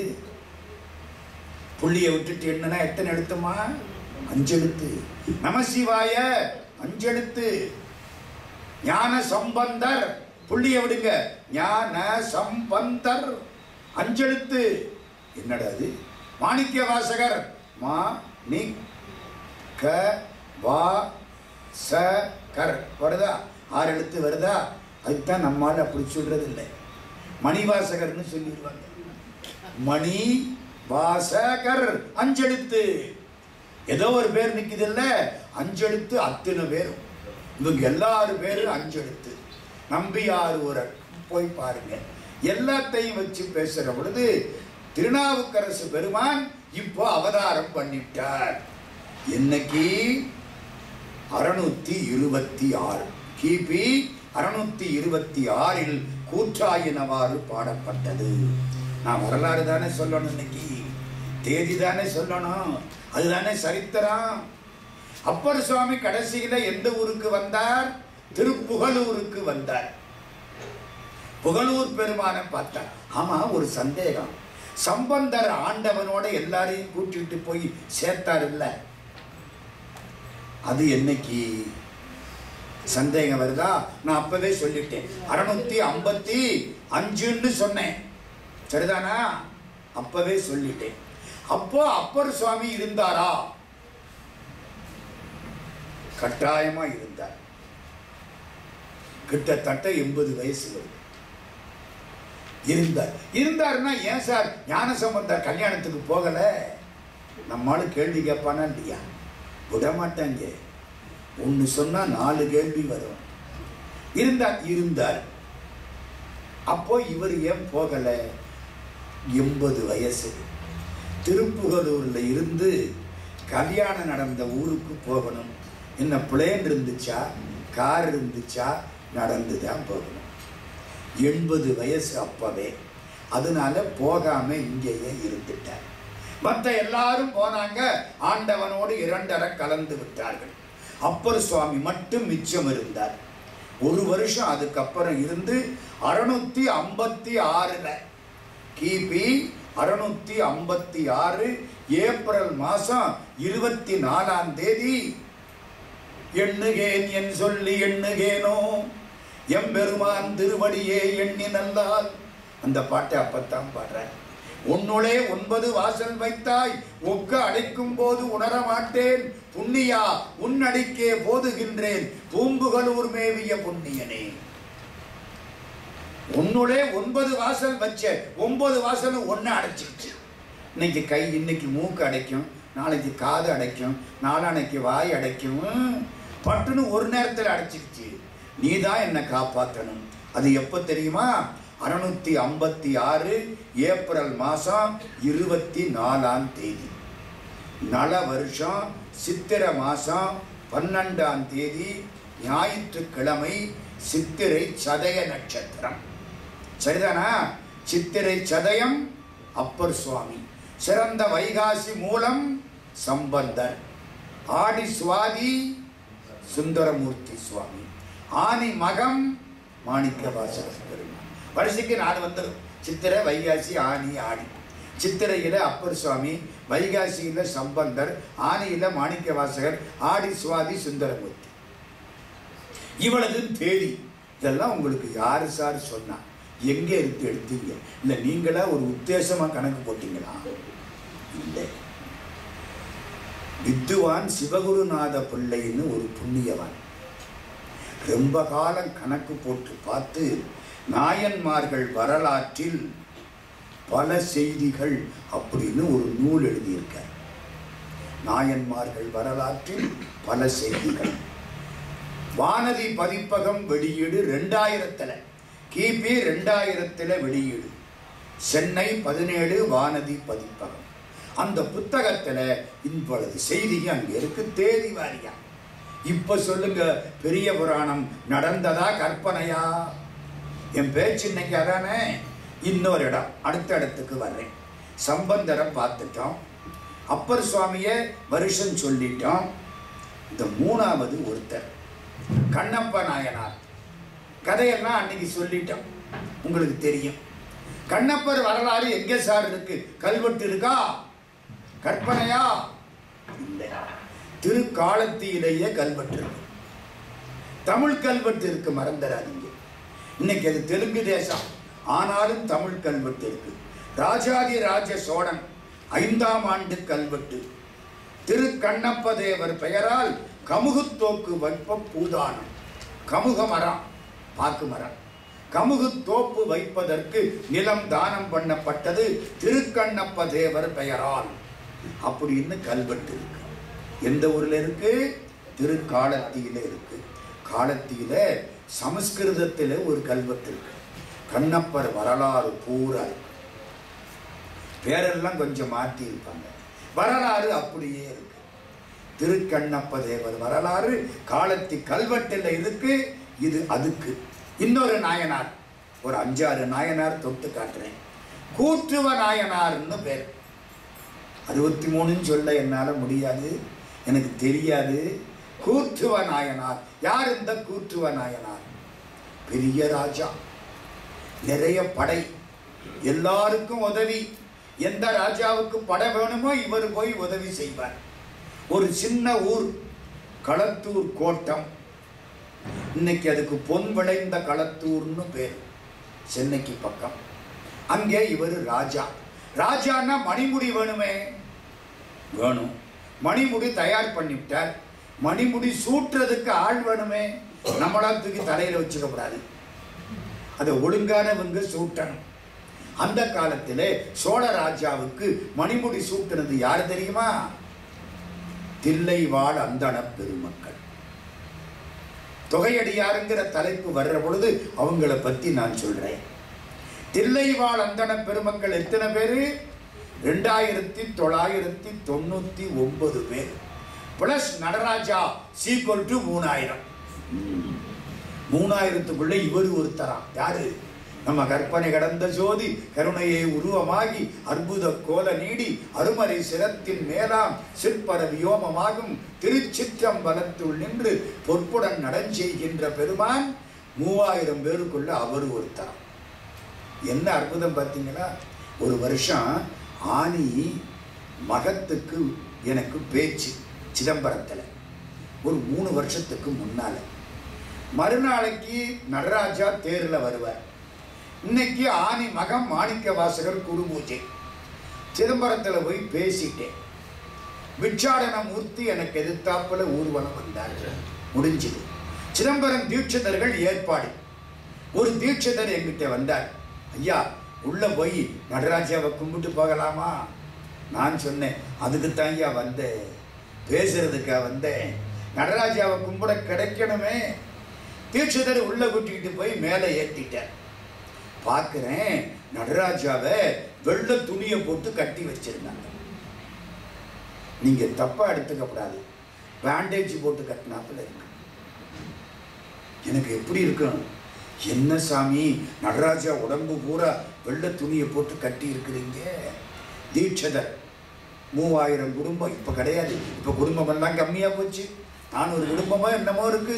புள்ளிய விட்டுட்டு என்னன்னா எத்தனை எழுத்துமா அஞ்சு எழுத்து நமசிவாய அஞ்சு எழுத்து ஞான சம்பந்தர் புள்ளிய விடுங்க ஞான சம்பந்தர் அஞ்செழுத்து என்னடா அது மாணிக்க வாசகர் மா நி க வா ச கர் வருதா ஆறு எழுத்து வருதா அதுதான் நம்மால் அப்படி சொல்றது இல்லை மணிவாசகர்னு சொல்லிடுவாங்க மணி வாசகர் அஞ்செழுத்து ஏதோ ஒரு பேர் நிக்குது இல்ல அஞ்செழுத்து அத்தனை பேரும் இவங்க எல்லாரும் பேரும் அஞ்செழுத்து நம்பியார் ஊரர் போய் பாருங்க எல்லாத்தையும் வச்சு பேசுற பொழுது திருநாவுக்கரசு பெருமான் இப்போ அவதாரம் பண்ணிட்டார் என்னைக்கு அறுநூத்தி இருபத்தி ஆறு கிபி அறுநூத்தி இருபத்தி ஆறில் கூற்றாயினவாறு பாடப்பட்டது நான் வரலாறு தானே சொல்லணும் இன்னைக்கு தேதி தானே சொல்லணும் அதுதானே சரித்திரம் அப்பர் சுவாமி கடைசியில எந்த ஊருக்கு வந்தார் திருப்புகலூருக்கு வந்தார் புகழூர் பெருமானை பார்த்தார் ஆமா ஒரு சந்தேகம் சம்பந்தர் ஆண்டவனோட எல்லாரையும் கூட்டிட்டு போய் சேர்த்தார் இல்ல அது என்னைக்கு சந்தேகம் வருதா நான் அப்பவே சொல்லிட்டேன் அறுநூத்தி ஐம்பத்தி அஞ்சுன்னு சொன்னேன் சரிதானா அப்பவே சொல்லிட்டேன் அப்போ அப்பர் சுவாமி இருந்தாரா கட்டாயமா இருந்தார் கிட்டத்தட்ட எண்பது வயசு வருது இருந்தார் இருந்தாருன்னா ஏன் சார் ஞானசம்பந்தர் கல்யாணத்துக்கு போகல நம்மளும் கேள்வி கேட்பானா இல்லையா விட மாட்டாங்க ஒன்று சொன்னா நாலு கேள்வி வரும் இருந்தார் இருந்தார் அப்போ இவர் ஏன் போகல எண்பது வயசு திருப்புகலூர்ல இருந்து கல்யாணம் நடந்த ஊருக்கு போகணும் என்ன பிளேன் இருந்துச்சா கார் இருந்துச்சா நடந்து தான் போகணும் எண்பது வயசு அப்பவே அதனால போகாம இங்கேயே இருந்துட்டார் மற்ற எல்லாரும் போனாங்க ஆண்டவனோடு இரண்டரை கலந்து விட்டார்கள் அப்பர் சுவாமி மட்டும் மிச்சம் இருந்தார் ஒரு வருஷம் அதுக்கப்புறம் இருந்து அறுநூத்தி ஐம்பத்தி ஆறுல கிபி அறுநூத்தி ஐம்பத்தி ஆறு ஏப்ரல் மாசம் இருபத்தி நாலாம் தேதி எண்ணுகேன் என் சொல்லி எண்ணுகேனோ எம்பெருமான் திருவடியே எண்ணி நல்லால் அந்த பாட்டை அப்பத்தான் பாடுறேன் உன்னுளே ஒன்பது வாசல் வைத்தாய் ஒக்க அடைக்கும் போது உணர மாட்டேன் புண்ணியா உன்னடிக்கே போதுகின்றேன் பூம்புகளூர் மேவிய புண்ணியனே உன்னுடைய ஒன்பது வாசல் வச்ச ஒன்பது வாசலும் ஒன்று அடைச்சிருச்சு இன்னைக்கு கை இன்னைக்கு மூக்கு அடைக்கும் நாளைக்கு காது அடைக்கும் நாளானைக்கு வாய் அடைக்கும் பட்டுன்னு ஒரு நேரத்தில் அடைச்சிருச்சு நீ தான் என்னை காப்பாற்றணும் அது எப்போ தெரியுமா அறுநூத்தி ஐம்பத்தி ஆறு ஏப்ரல் மாதம் இருபத்தி நாலாம் தேதி நல வருஷம் சித்திரை மாதம் பன்னெண்டாம் தேதி ஞாயிற்றுக்கிழமை சித்திரை சதய நட்சத்திரம் சரிதானா சித்திரை சதயம் அப்பர் சுவாமி சிறந்த வைகாசி மூலம் சம்பந்தர் ஆடி சுவாதி சுந்தரமூர்த்தி சுவாமி ஆனி மகம் மாணிக்க வாசகர் பெருமான் வருஷத்துக்கு நாலு வந்துடும் சித்திரை வைகாசி ஆனி ஆடி சித்திரையில அப்பர் சுவாமி வைகாசியில சம்பந்தர் ஆனியில மாணிக்க வாசகர் ஆடி சுவாதி சுந்தரமூர்த்தி இவ்வளவு தேதி இதெல்லாம் உங்களுக்கு யாரு சார் சொன்னா எங்க இருந்து எடுத்தீங்க இல்ல நீங்களா ஒரு உத்தேசமா கணக்கு போட்டீங்களா இல்லை வித்துவான் சிவகுருநாத பிள்ளைன்னு ஒரு புண்ணியவான் ரொம்ப காலம் கணக்கு போட்டு பார்த்து நாயன்மார்கள் வரலாற்றில் பல செய்திகள் அப்படின்னு ஒரு நூல் எழுதியிருக்கார் நாயன்மார்கள் வரலாற்றில் பல செய்திகள் வானதி பதிப்பகம் வெளியீடு ரெண்டாயிரத்தில் கிபி ரெண்டாயிரத்தில் வெளியீடு சென்னை பதினேழு வானதி பதிப்பகம் அந்த புத்தகத்தில் இவ்வளவு செய்தி அங்கே இருக்கு தேதி வாரியா இப்ப சொல்லுங்க பெரிய புராணம் நடந்ததா கற்பனையா என் பேச்சு இன்னைக்கு அதானே இன்னொரு இடம் அடுத்த இடத்துக்கு வர்றேன் சம்பந்தரை பார்த்துட்டோம் அப்பர் சுவாமியை வருஷம் சொல்லிட்டோம் இந்த மூணாவது ஒருத்தர் கண்ணப்ப நாயனார் கதையெல்லாம் அன்னைக்கு சொல்லிட்டோம் உங்களுக்கு தெரியும் கண்ணப்பர் வரலாறு எங்கே சார் இருக்கு கல்வெட்டு இருக்கா கற்பனையா இல்லை திருக்காலத்தியிலேயே கல்வெட்டு இருக்கு தமிழ் கல்வெட்டு இருக்கு மறந்துடாதீங்க இன்னைக்கு அது தெலுங்கு தேசம் ஆனாலும் தமிழ் கல்வெட்டு இருக்கு ராஜாதி ராஜ சோழன் ஐந்தாம் ஆண்டு கல்வெட்டு திரு கண்ணப்ப தேவர் பெயரால் கமுகுத்தோக்கு வைப்ப பூதானம் கமுக மரம் பாக்கு மரம் கமுகு தோப்பு வைப்பதற்கு நிலம் தானம் பண்ணப்பட்டது திருக்கண்ணப்ப தேவர் பெயரால் அப்படின்னு கல்வெட்டு இருக்கு எந்த ஊர்ல இருக்கு திருக்காலத்தியில இருக்கு காலத்தியில சமஸ்கிருதத்தில் ஒரு கல்வெட்டு இருக்கு கண்ணப்பர் வரலாறு பூரா இருக்கு பேரெல்லாம் கொஞ்சம் மாற்றி இருப்பாங்க வரலாறு அப்படியே இருக்கு திருக்கண்ணப்ப தேவர் வரலாறு காலத்தி கல்வெட்டில் இருக்கு இது அதுக்கு இன்னொரு நாயனார் ஒரு அஞ்சாறு நாயனார் தொட்டு காட்டுறேன் கூற்றுவ நாயனார்னு பேர் அறுபத்தி மூணுன்னு சொல்ல என்னால் முடியாது எனக்கு தெரியாது கூற்றுவ நாயனார் யார் இந்த கூற்றுவ நாயனார் பெரிய ராஜா நிறைய படை எல்லாருக்கும் உதவி எந்த ராஜாவுக்கு படை வேணுமோ இவர் போய் உதவி செய்வார் ஒரு சின்ன ஊர் களத்தூர் கோட்டம் இன்னைக்கு அதுக்கு பொன் விளைந்த களத்தூர்னு பேர் சென்னைக்கு பக்கம் அங்கே இவர் ராஜா ராஜான்னா மணிமுடி வேணுமே வேணும் மணிமுடி தயார் பண்ணிவிட்டார் மணிமுடி சூட்டுறதுக்கு ஆள் வேணுமே நம்மளா தூக்கி தலையில வச்சுக்க கூடாது அதை ஒழுங்கானவங்க சூட்டணும் அந்த காலத்திலே சோழ ராஜாவுக்கு மணிமுடி சூட்டுனது யார் தெரியுமா தில்லைவாழ் அந்தண பெருமக்கள் தொகையடியாருங்கிற தலைப்பு வர்ற பொழுது அவங்கள பத்தி நான் சொல்றேன் தில்லைவாழ் அந்தண பெருமக்கள் எத்தனை பேரு ரெண்டாயிரத்தி தொள்ளாயிரத்தி தொண்ணூத்தி ஒன்பது பேர் பிளஸ் நடராஜா சீக்வல் டு மூணாயிரம் மூணாயிரத்துக்குள்ள இவர் ஒருத்தரா யாரு நம்ம கற்பனை கடந்த ஜோதி கருணையை உருவமாகி அற்புத கோல நீடி அருமறை சிரத்தின் மேலாம் சிற்பர வியோமமாகும் திருச்சிற்றம்பலத்துள் நின்று பொற்புடன் நடஞ்செய்கின்ற பெருமான் மூவாயிரம் பேருக்குள்ள அவர் ஒருத்தரம் என்ன அற்புதம் பார்த்தீங்களா ஒரு வருஷம் ஆனி மகத்துக்கு எனக்கு பேச்சு சிதம்பரத்தில் ஒரு மூணு வருஷத்துக்கு முன்னால மறுநாளைக்கு நடராஜா தேரில் வருவார் இன்னைக்கு ஆனி மகம் மாணிக்க வாசகர் குரு பூஜை சிதம்பரத்தில் போய் பேசிட்டேன் விச்சாடன மூர்த்தி எனக்கு எதிர்த்தாப்புல ஊர்வலம் வந்தார் முடிஞ்சது சிதம்பரம் தீட்சிதர்கள் ஏற்பாடு ஒரு தீட்சிதர் என்கிட்ட வந்தார் ஐயா உள்ள போய் நடராஜாவை கும்பிட்டு போகலாமா நான் சொன்னேன் அதுக்குத்தான் ஐயா வந்தேன் பேசுறதுக்கா வந்தேன் நடராஜாவை கும்பிட கிடைக்கணுமே தீட்சிதர் உள்ள கூட்டிகிட்டு போய் மேலே ஏற்றிட்டார் பார்க்குறேன் நடராஜாவை வெள்ளை துணியை போட்டு கட்டி வச்சிருந்தாங்க நீங்க தப்பா எடுத்துக்கப்படாது பேண்டேஜ் போட்டு கட்டினாப்புல இருக்கு எனக்கு எப்படி இருக்கும் என்ன சாமி நடராஜா உடம்பு பூரா வெள்ளை துணியை போட்டு கட்டி இருக்கிறீங்க தீட்சதர் மூவாயிரம் குடும்பம் இப்போ கிடையாது இப்போ குடும்பம் எல்லாம் கம்மியாக போச்சு நானூறு குடும்பமா என்னமோ இருக்கு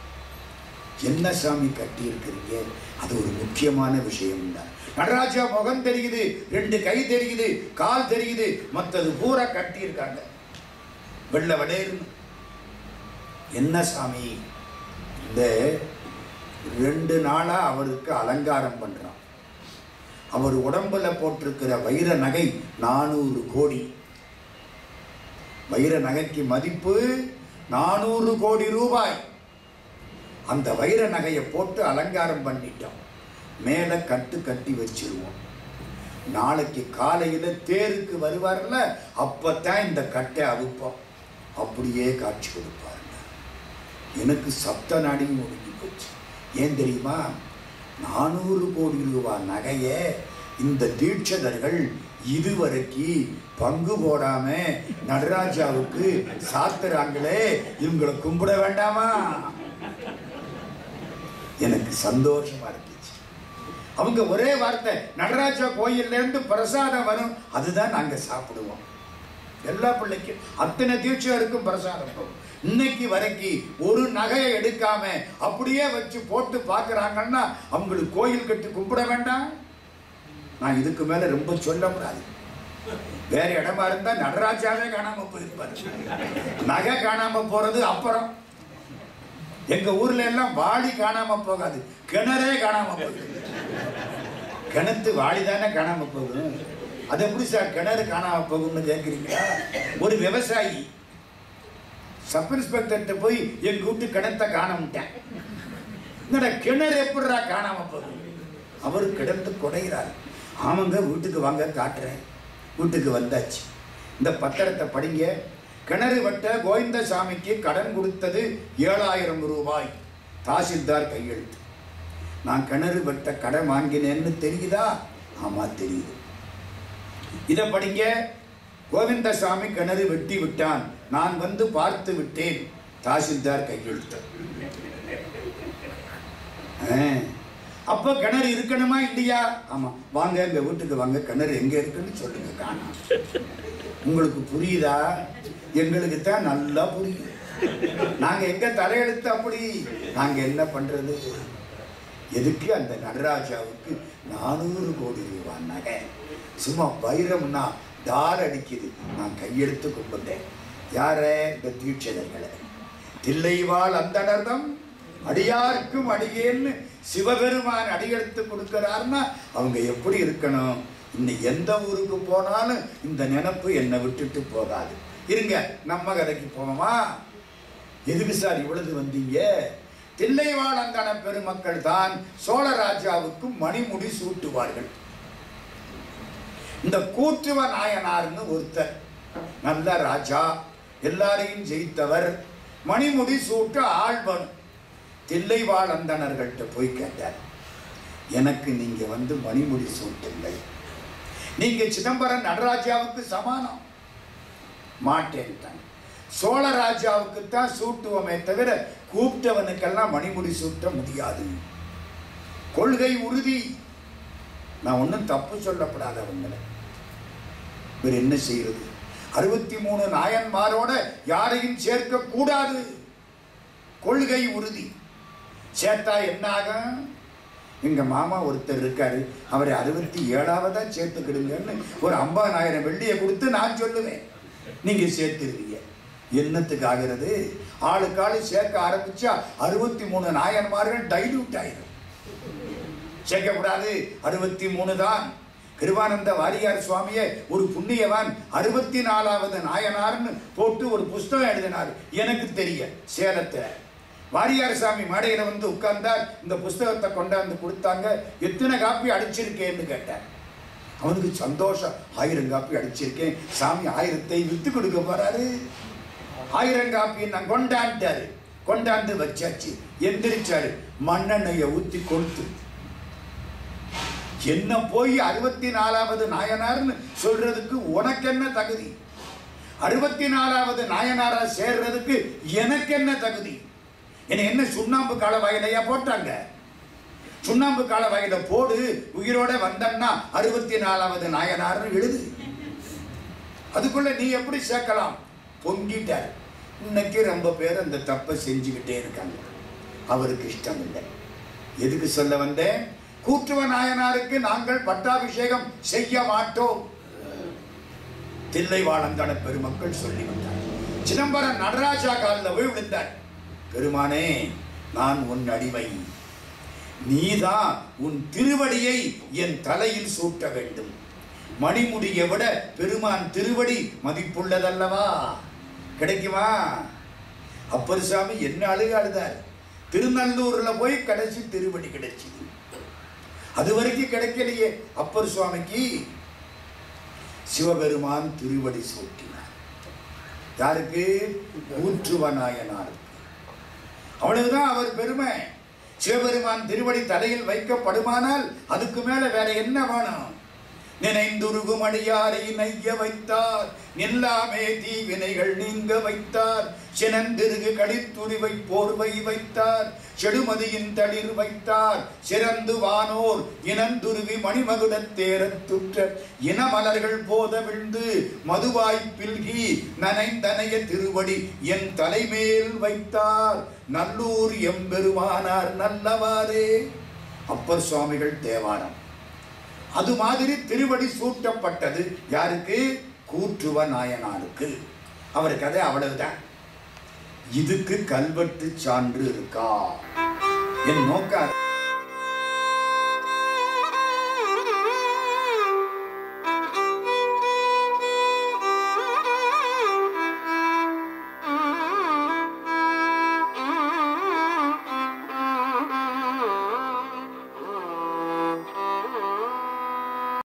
என்ன சாமி கட்டி இருக்கிறீங்க அது ஒரு முக்கியமான விஷயம் தான் நடராஜா முகம் தெரியுது ரெண்டு கை தெரியுது கால் தெரியுது மற்றது பூரா கட்டி இருக்காங்க வெள்ள வடையர்னு என்ன சாமி இந்த ரெண்டு நாளா அவருக்கு அலங்காரம் பண்றான் அவர் உடம்புல போட்டிருக்கிற வைர நகை நானூறு கோடி வைர நகைக்கு மதிப்பு நானூறு கோடி ரூபாய் அந்த வைர நகையை போட்டு அலங்காரம் பண்ணிட்டோம் மேலே கட்டு கட்டி வச்சிருவோம் நாளைக்கு காலையில் தேருக்கு வருவார்ல அப்பத்தான் இந்த கட்டை அவுப்போம் அப்படியே காட்சி கொடுப்பாருங்க எனக்கு சப்த நாடியும் முடிஞ்சு போச்சு ஏன் தெரியுமா நானூறு கோடி ரூபாய் நகையை இந்த தீட்சதர்கள் இதுவரைக்கு பங்கு போடாம நடராஜாவுக்கு சாத்துறாங்களே இவங்களை கும்பிட வேண்டாமா எனக்கு சந்தோஷமா இருந்துச்சு அவங்க ஒரே வார்த்தை நடராஜா கோயில்ல இருந்து பிரசாதம் வரும் அதுதான் நாங்க சாப்பிடுவோம் எல்லா பிள்ளைக்கும் அத்தனை தீட்சையருக்கும் பிரசாதம் போகும் இன்னைக்கு வரைக்கும் ஒரு நகையை எடுக்காம அப்படியே வச்சு போட்டு பார்க்கறாங்கன்னா அவங்களுக்கு கோயில் கட்டி கும்பிட வேண்டாம் நான் இதுக்கு மேல ரொம்ப சொல்ல முடியாது வேற இடமா இருந்தா நடராஜாவே காணாம போயிருப்பாரு நகை காணாம போறது அப்புறம் எங்க ஊர்ல எல்லாம் வாளி காணாம போகாது கிணறே காணாம போகுது கிணத்து வாளி தானே காணாம போகும் அது எப்படி சார் கிணறு காணாம போகும்னு கேட்குறீங்களா ஒரு விவசாயி சப் இன்ஸ்பெக்டர்கிட்ட போய் எங்க வீட்டு கிணத்தை காணமுட்டேன் என்னடா கிணறு எப்படிடா காணாம போகுது அவர் கிடந்து குடைகிறார் ஆமாங்க வீட்டுக்கு வாங்க காட்டுறேன் வீட்டுக்கு வந்தாச்சு இந்த பத்திரத்தை படிங்க கிணறு வெட்ட கோவிந்தசாமிக்கு கடன் கொடுத்தது ஏழாயிரம் ரூபாய் தாசில்தார் கையெழுத்து நான் கிணறு வெட்ட கடன் வாங்கினேன்னு தெரியுதா ஆமா தெரியுது இதை படிங்க கோவிந்தசாமி கிணறு வெட்டி விட்டான் நான் வந்து பார்த்து விட்டேன் தாசில்தார் கையெழுத்து ஆ. அப்ப கிணறு இருக்கணுமா இல்லையா ஆமா வாங்க எங்க வீட்டுக்கு வாங்க கிணறு எங்க இருக்குன்னு சொல்லுங்க காணோம் உங்களுக்கு புரியுதா எங்களுக்கு தான் நல்லா புரியுது நாங்க எங்க தலையெழுத்து அப்படி நாங்க என்ன பண்றது எதுக்கு அந்த நடராஜாவுக்கு நானூறு கோடி ரூபாய் நகை சும்மா வைரம்னா தார் அடிக்குது நான் கையெடுத்து கும்பிட்டேன் யார இந்த தீட்சதர்களை தில்லைவாள் அந்தனர்தம் அடியாருக்கும் அடியேன்னு சிவபெருமான் அடியெடுத்து கொடுக்கிறார்னா அவங்க எப்படி இருக்கணும் இன்னும் எந்த ஊருக்கு போனாலும் இந்த நினப்பு என்னை விட்டுட்டு போகாது இருங்க நம்ம கதைக்கு போவோமா எதுக்கு சார் இவ்வளவு வந்தீங்க தில்லைவாழந்தான பெருமக்கள் தான் சோழ ராஜாவுக்கு மணிமுடி சூட்டுவார்கள் இந்த கூற்றுவ நாயனார்னு ஒருத்தர் நல்ல ராஜா எல்லாரையும் ஜெயித்தவர் மணிமுடி சூட்ட ஆழ்வன் தில்லைவாழந்தனர்கள்ட்ட போய் கேட்டார் எனக்கு நீங்க வந்து மணிமுடி சூட்டுங்கள் நீங்க சிதம்பரம் நடராஜாவுக்கு சமானம் மாட்டேன்ட்டாங்க சோழ ராஜாவுக்கு தான் சூட்டுவோமே தவிர கூப்பிட்டவனுக்கெல்லாம் மணிமுடி சூட்ட முடியாது கொள்கை உறுதி நான் ஒன்றும் தப்பு சொல்லப்படாத அவங்கள இவர் என்ன செய்யறது அறுபத்தி மூணு நாயன்மாரோட யாரையும் சேர்க்க கூடாது கொள்கை உறுதி சேர்த்தா என்ன ஆகும் எங்க மாமா ஒருத்தர் இருக்காரு அவரை அறுபத்தி ஏழாவதா சேர்த்துக்கிடுங்கன்னு ஒரு ஐம்பதாயிரம் வெள்ளியை கொடுத்து நான் சொல்லுவேன் நீங்க சேர்த்துருவீங்க என்னத்துக்கு ஆகிறது ஆளுக்கு ஆளு சேர்க்க ஆரம்பிச்சா அறுபத்தி மூணு நாயன்மார்கள் டைல்யூட் ஆயிரும் சேர்க்கக்கூடாது அறுபத்தி மூணு தான் கிருபானந்த வாரியார் சுவாமியே ஒரு புண்ணியவான் அறுபத்தி நாலாவது நாயனார்னு போட்டு ஒரு புஸ்தகம் எழுதினார் எனக்கு தெரிய சேலத்துல வாரியார் சாமி மேடையில வந்து உட்கார்ந்தார் இந்த புஸ்தகத்தை கொண்டாந்து கொடுத்தாங்க எத்தனை காப்பி அடிச்சிருக்கேன்னு கேட்டார் அவனுக்கு சந்தோஷம் ஆயிரம் காப்பி அடிச்சிருக்கேன் சாமி ஆயிரத்தை வித்து கொடுக்க போறாரு ஆயிரம் காப்பி நான் கொண்டாண்டாரு கொண்டாந்து வச்சாச்சு எந்திரிச்சாரு மண்ணெண்ணெயை ஊத்தி கொடுத்து என்ன போய் அறுபத்தி நாலாவது நாயனார்னு சொல்றதுக்கு உனக்கு என்ன தகுதி அறுபத்தி நாலாவது நாயனாரா சேர்றதுக்கு எனக்கு என்ன தகுதி என்னை என்ன சுண்ணாம்பு கால வயலையா போட்டாங்க சுண்ணாம்பு கால வயல போடு உயிரோட வந்தன்னா அறுபத்தி நாலாவது நாயனார்னு எழுது அதுக்குள்ள நீ எப்படி சேர்க்கலாம் பொங்கிட்டார் இன்னைக்கு ரொம்ப பேர் அந்த தப்பை செஞ்சுக்கிட்டே இருக்காங்க அவருக்கு இஷ்டம் இல்லை எதுக்கு சொல்ல வந்தேன் கூற்றுவ நாயனாருக்கு நாங்கள் பட்டாபிஷேகம் செய்ய மாட்டோம் தில்லை வாழந்தான பெருமக்கள் சொல்லி வந்தார் சிதம்பரம் நடராஜா காலில் போய் விழுந்தார் பெருமானே நான் உன் அடிமை நீதான் உன் திருவடியை என் தலையில் சூட்ட வேண்டும் மணிமுடியை விட பெருமான் திருவடி மதிப்புள்ளதல்லவா கிடைக்குமா அப்பர் சாமி என்ன அழுக அழுதார் திருநல்லூர்ல போய் கடைசி திருவடி கிடைச்சிது அது வரைக்கும் கிடைக்கலையே அப்பர் சுவாமிக்கு சிவபெருமான் திருவடி சூட்டினார் யாருக்கு ஊற்றுவநாயனாருக்கு அவ்வளவுதான் அவர் பெருமை சிவபெருமான் திருவடி தலையில் வைக்கப்படுமானால் அதுக்கு மேல வேற என்ன வேணும் நினைந்துருகும் அடியாரை நைய வைத்தார் நில்லாமே தீவினைகள் நீங்க வைத்தார் சினந்திருகு கடித்துரிவை போர்வை வைத்தார் செடுமதியின் தளிர் வைத்தார் சிறந்து வானோர் இனந்துருவி மணிமகுடத் தேரத்துற்ற இனமலர்கள் போத விழுந்து மதுவாய் பில்கி நனைந்தனைய திருவடி என் தலைமேல் வைத்தார் நல்லூர் எம்பெருமானார் நல்லவாறே அப்பர் சுவாமிகள் தேவாரம் அது மாதிரி திருவடி சூட்டப்பட்டது யாருக்கு கூற்றுவ நாயனாருக்கு அவர் கதை அவ்வளவுதான் இதுக்கு கல்வெட்டு சான்று இருக்கா என் நோக்கம் அதான்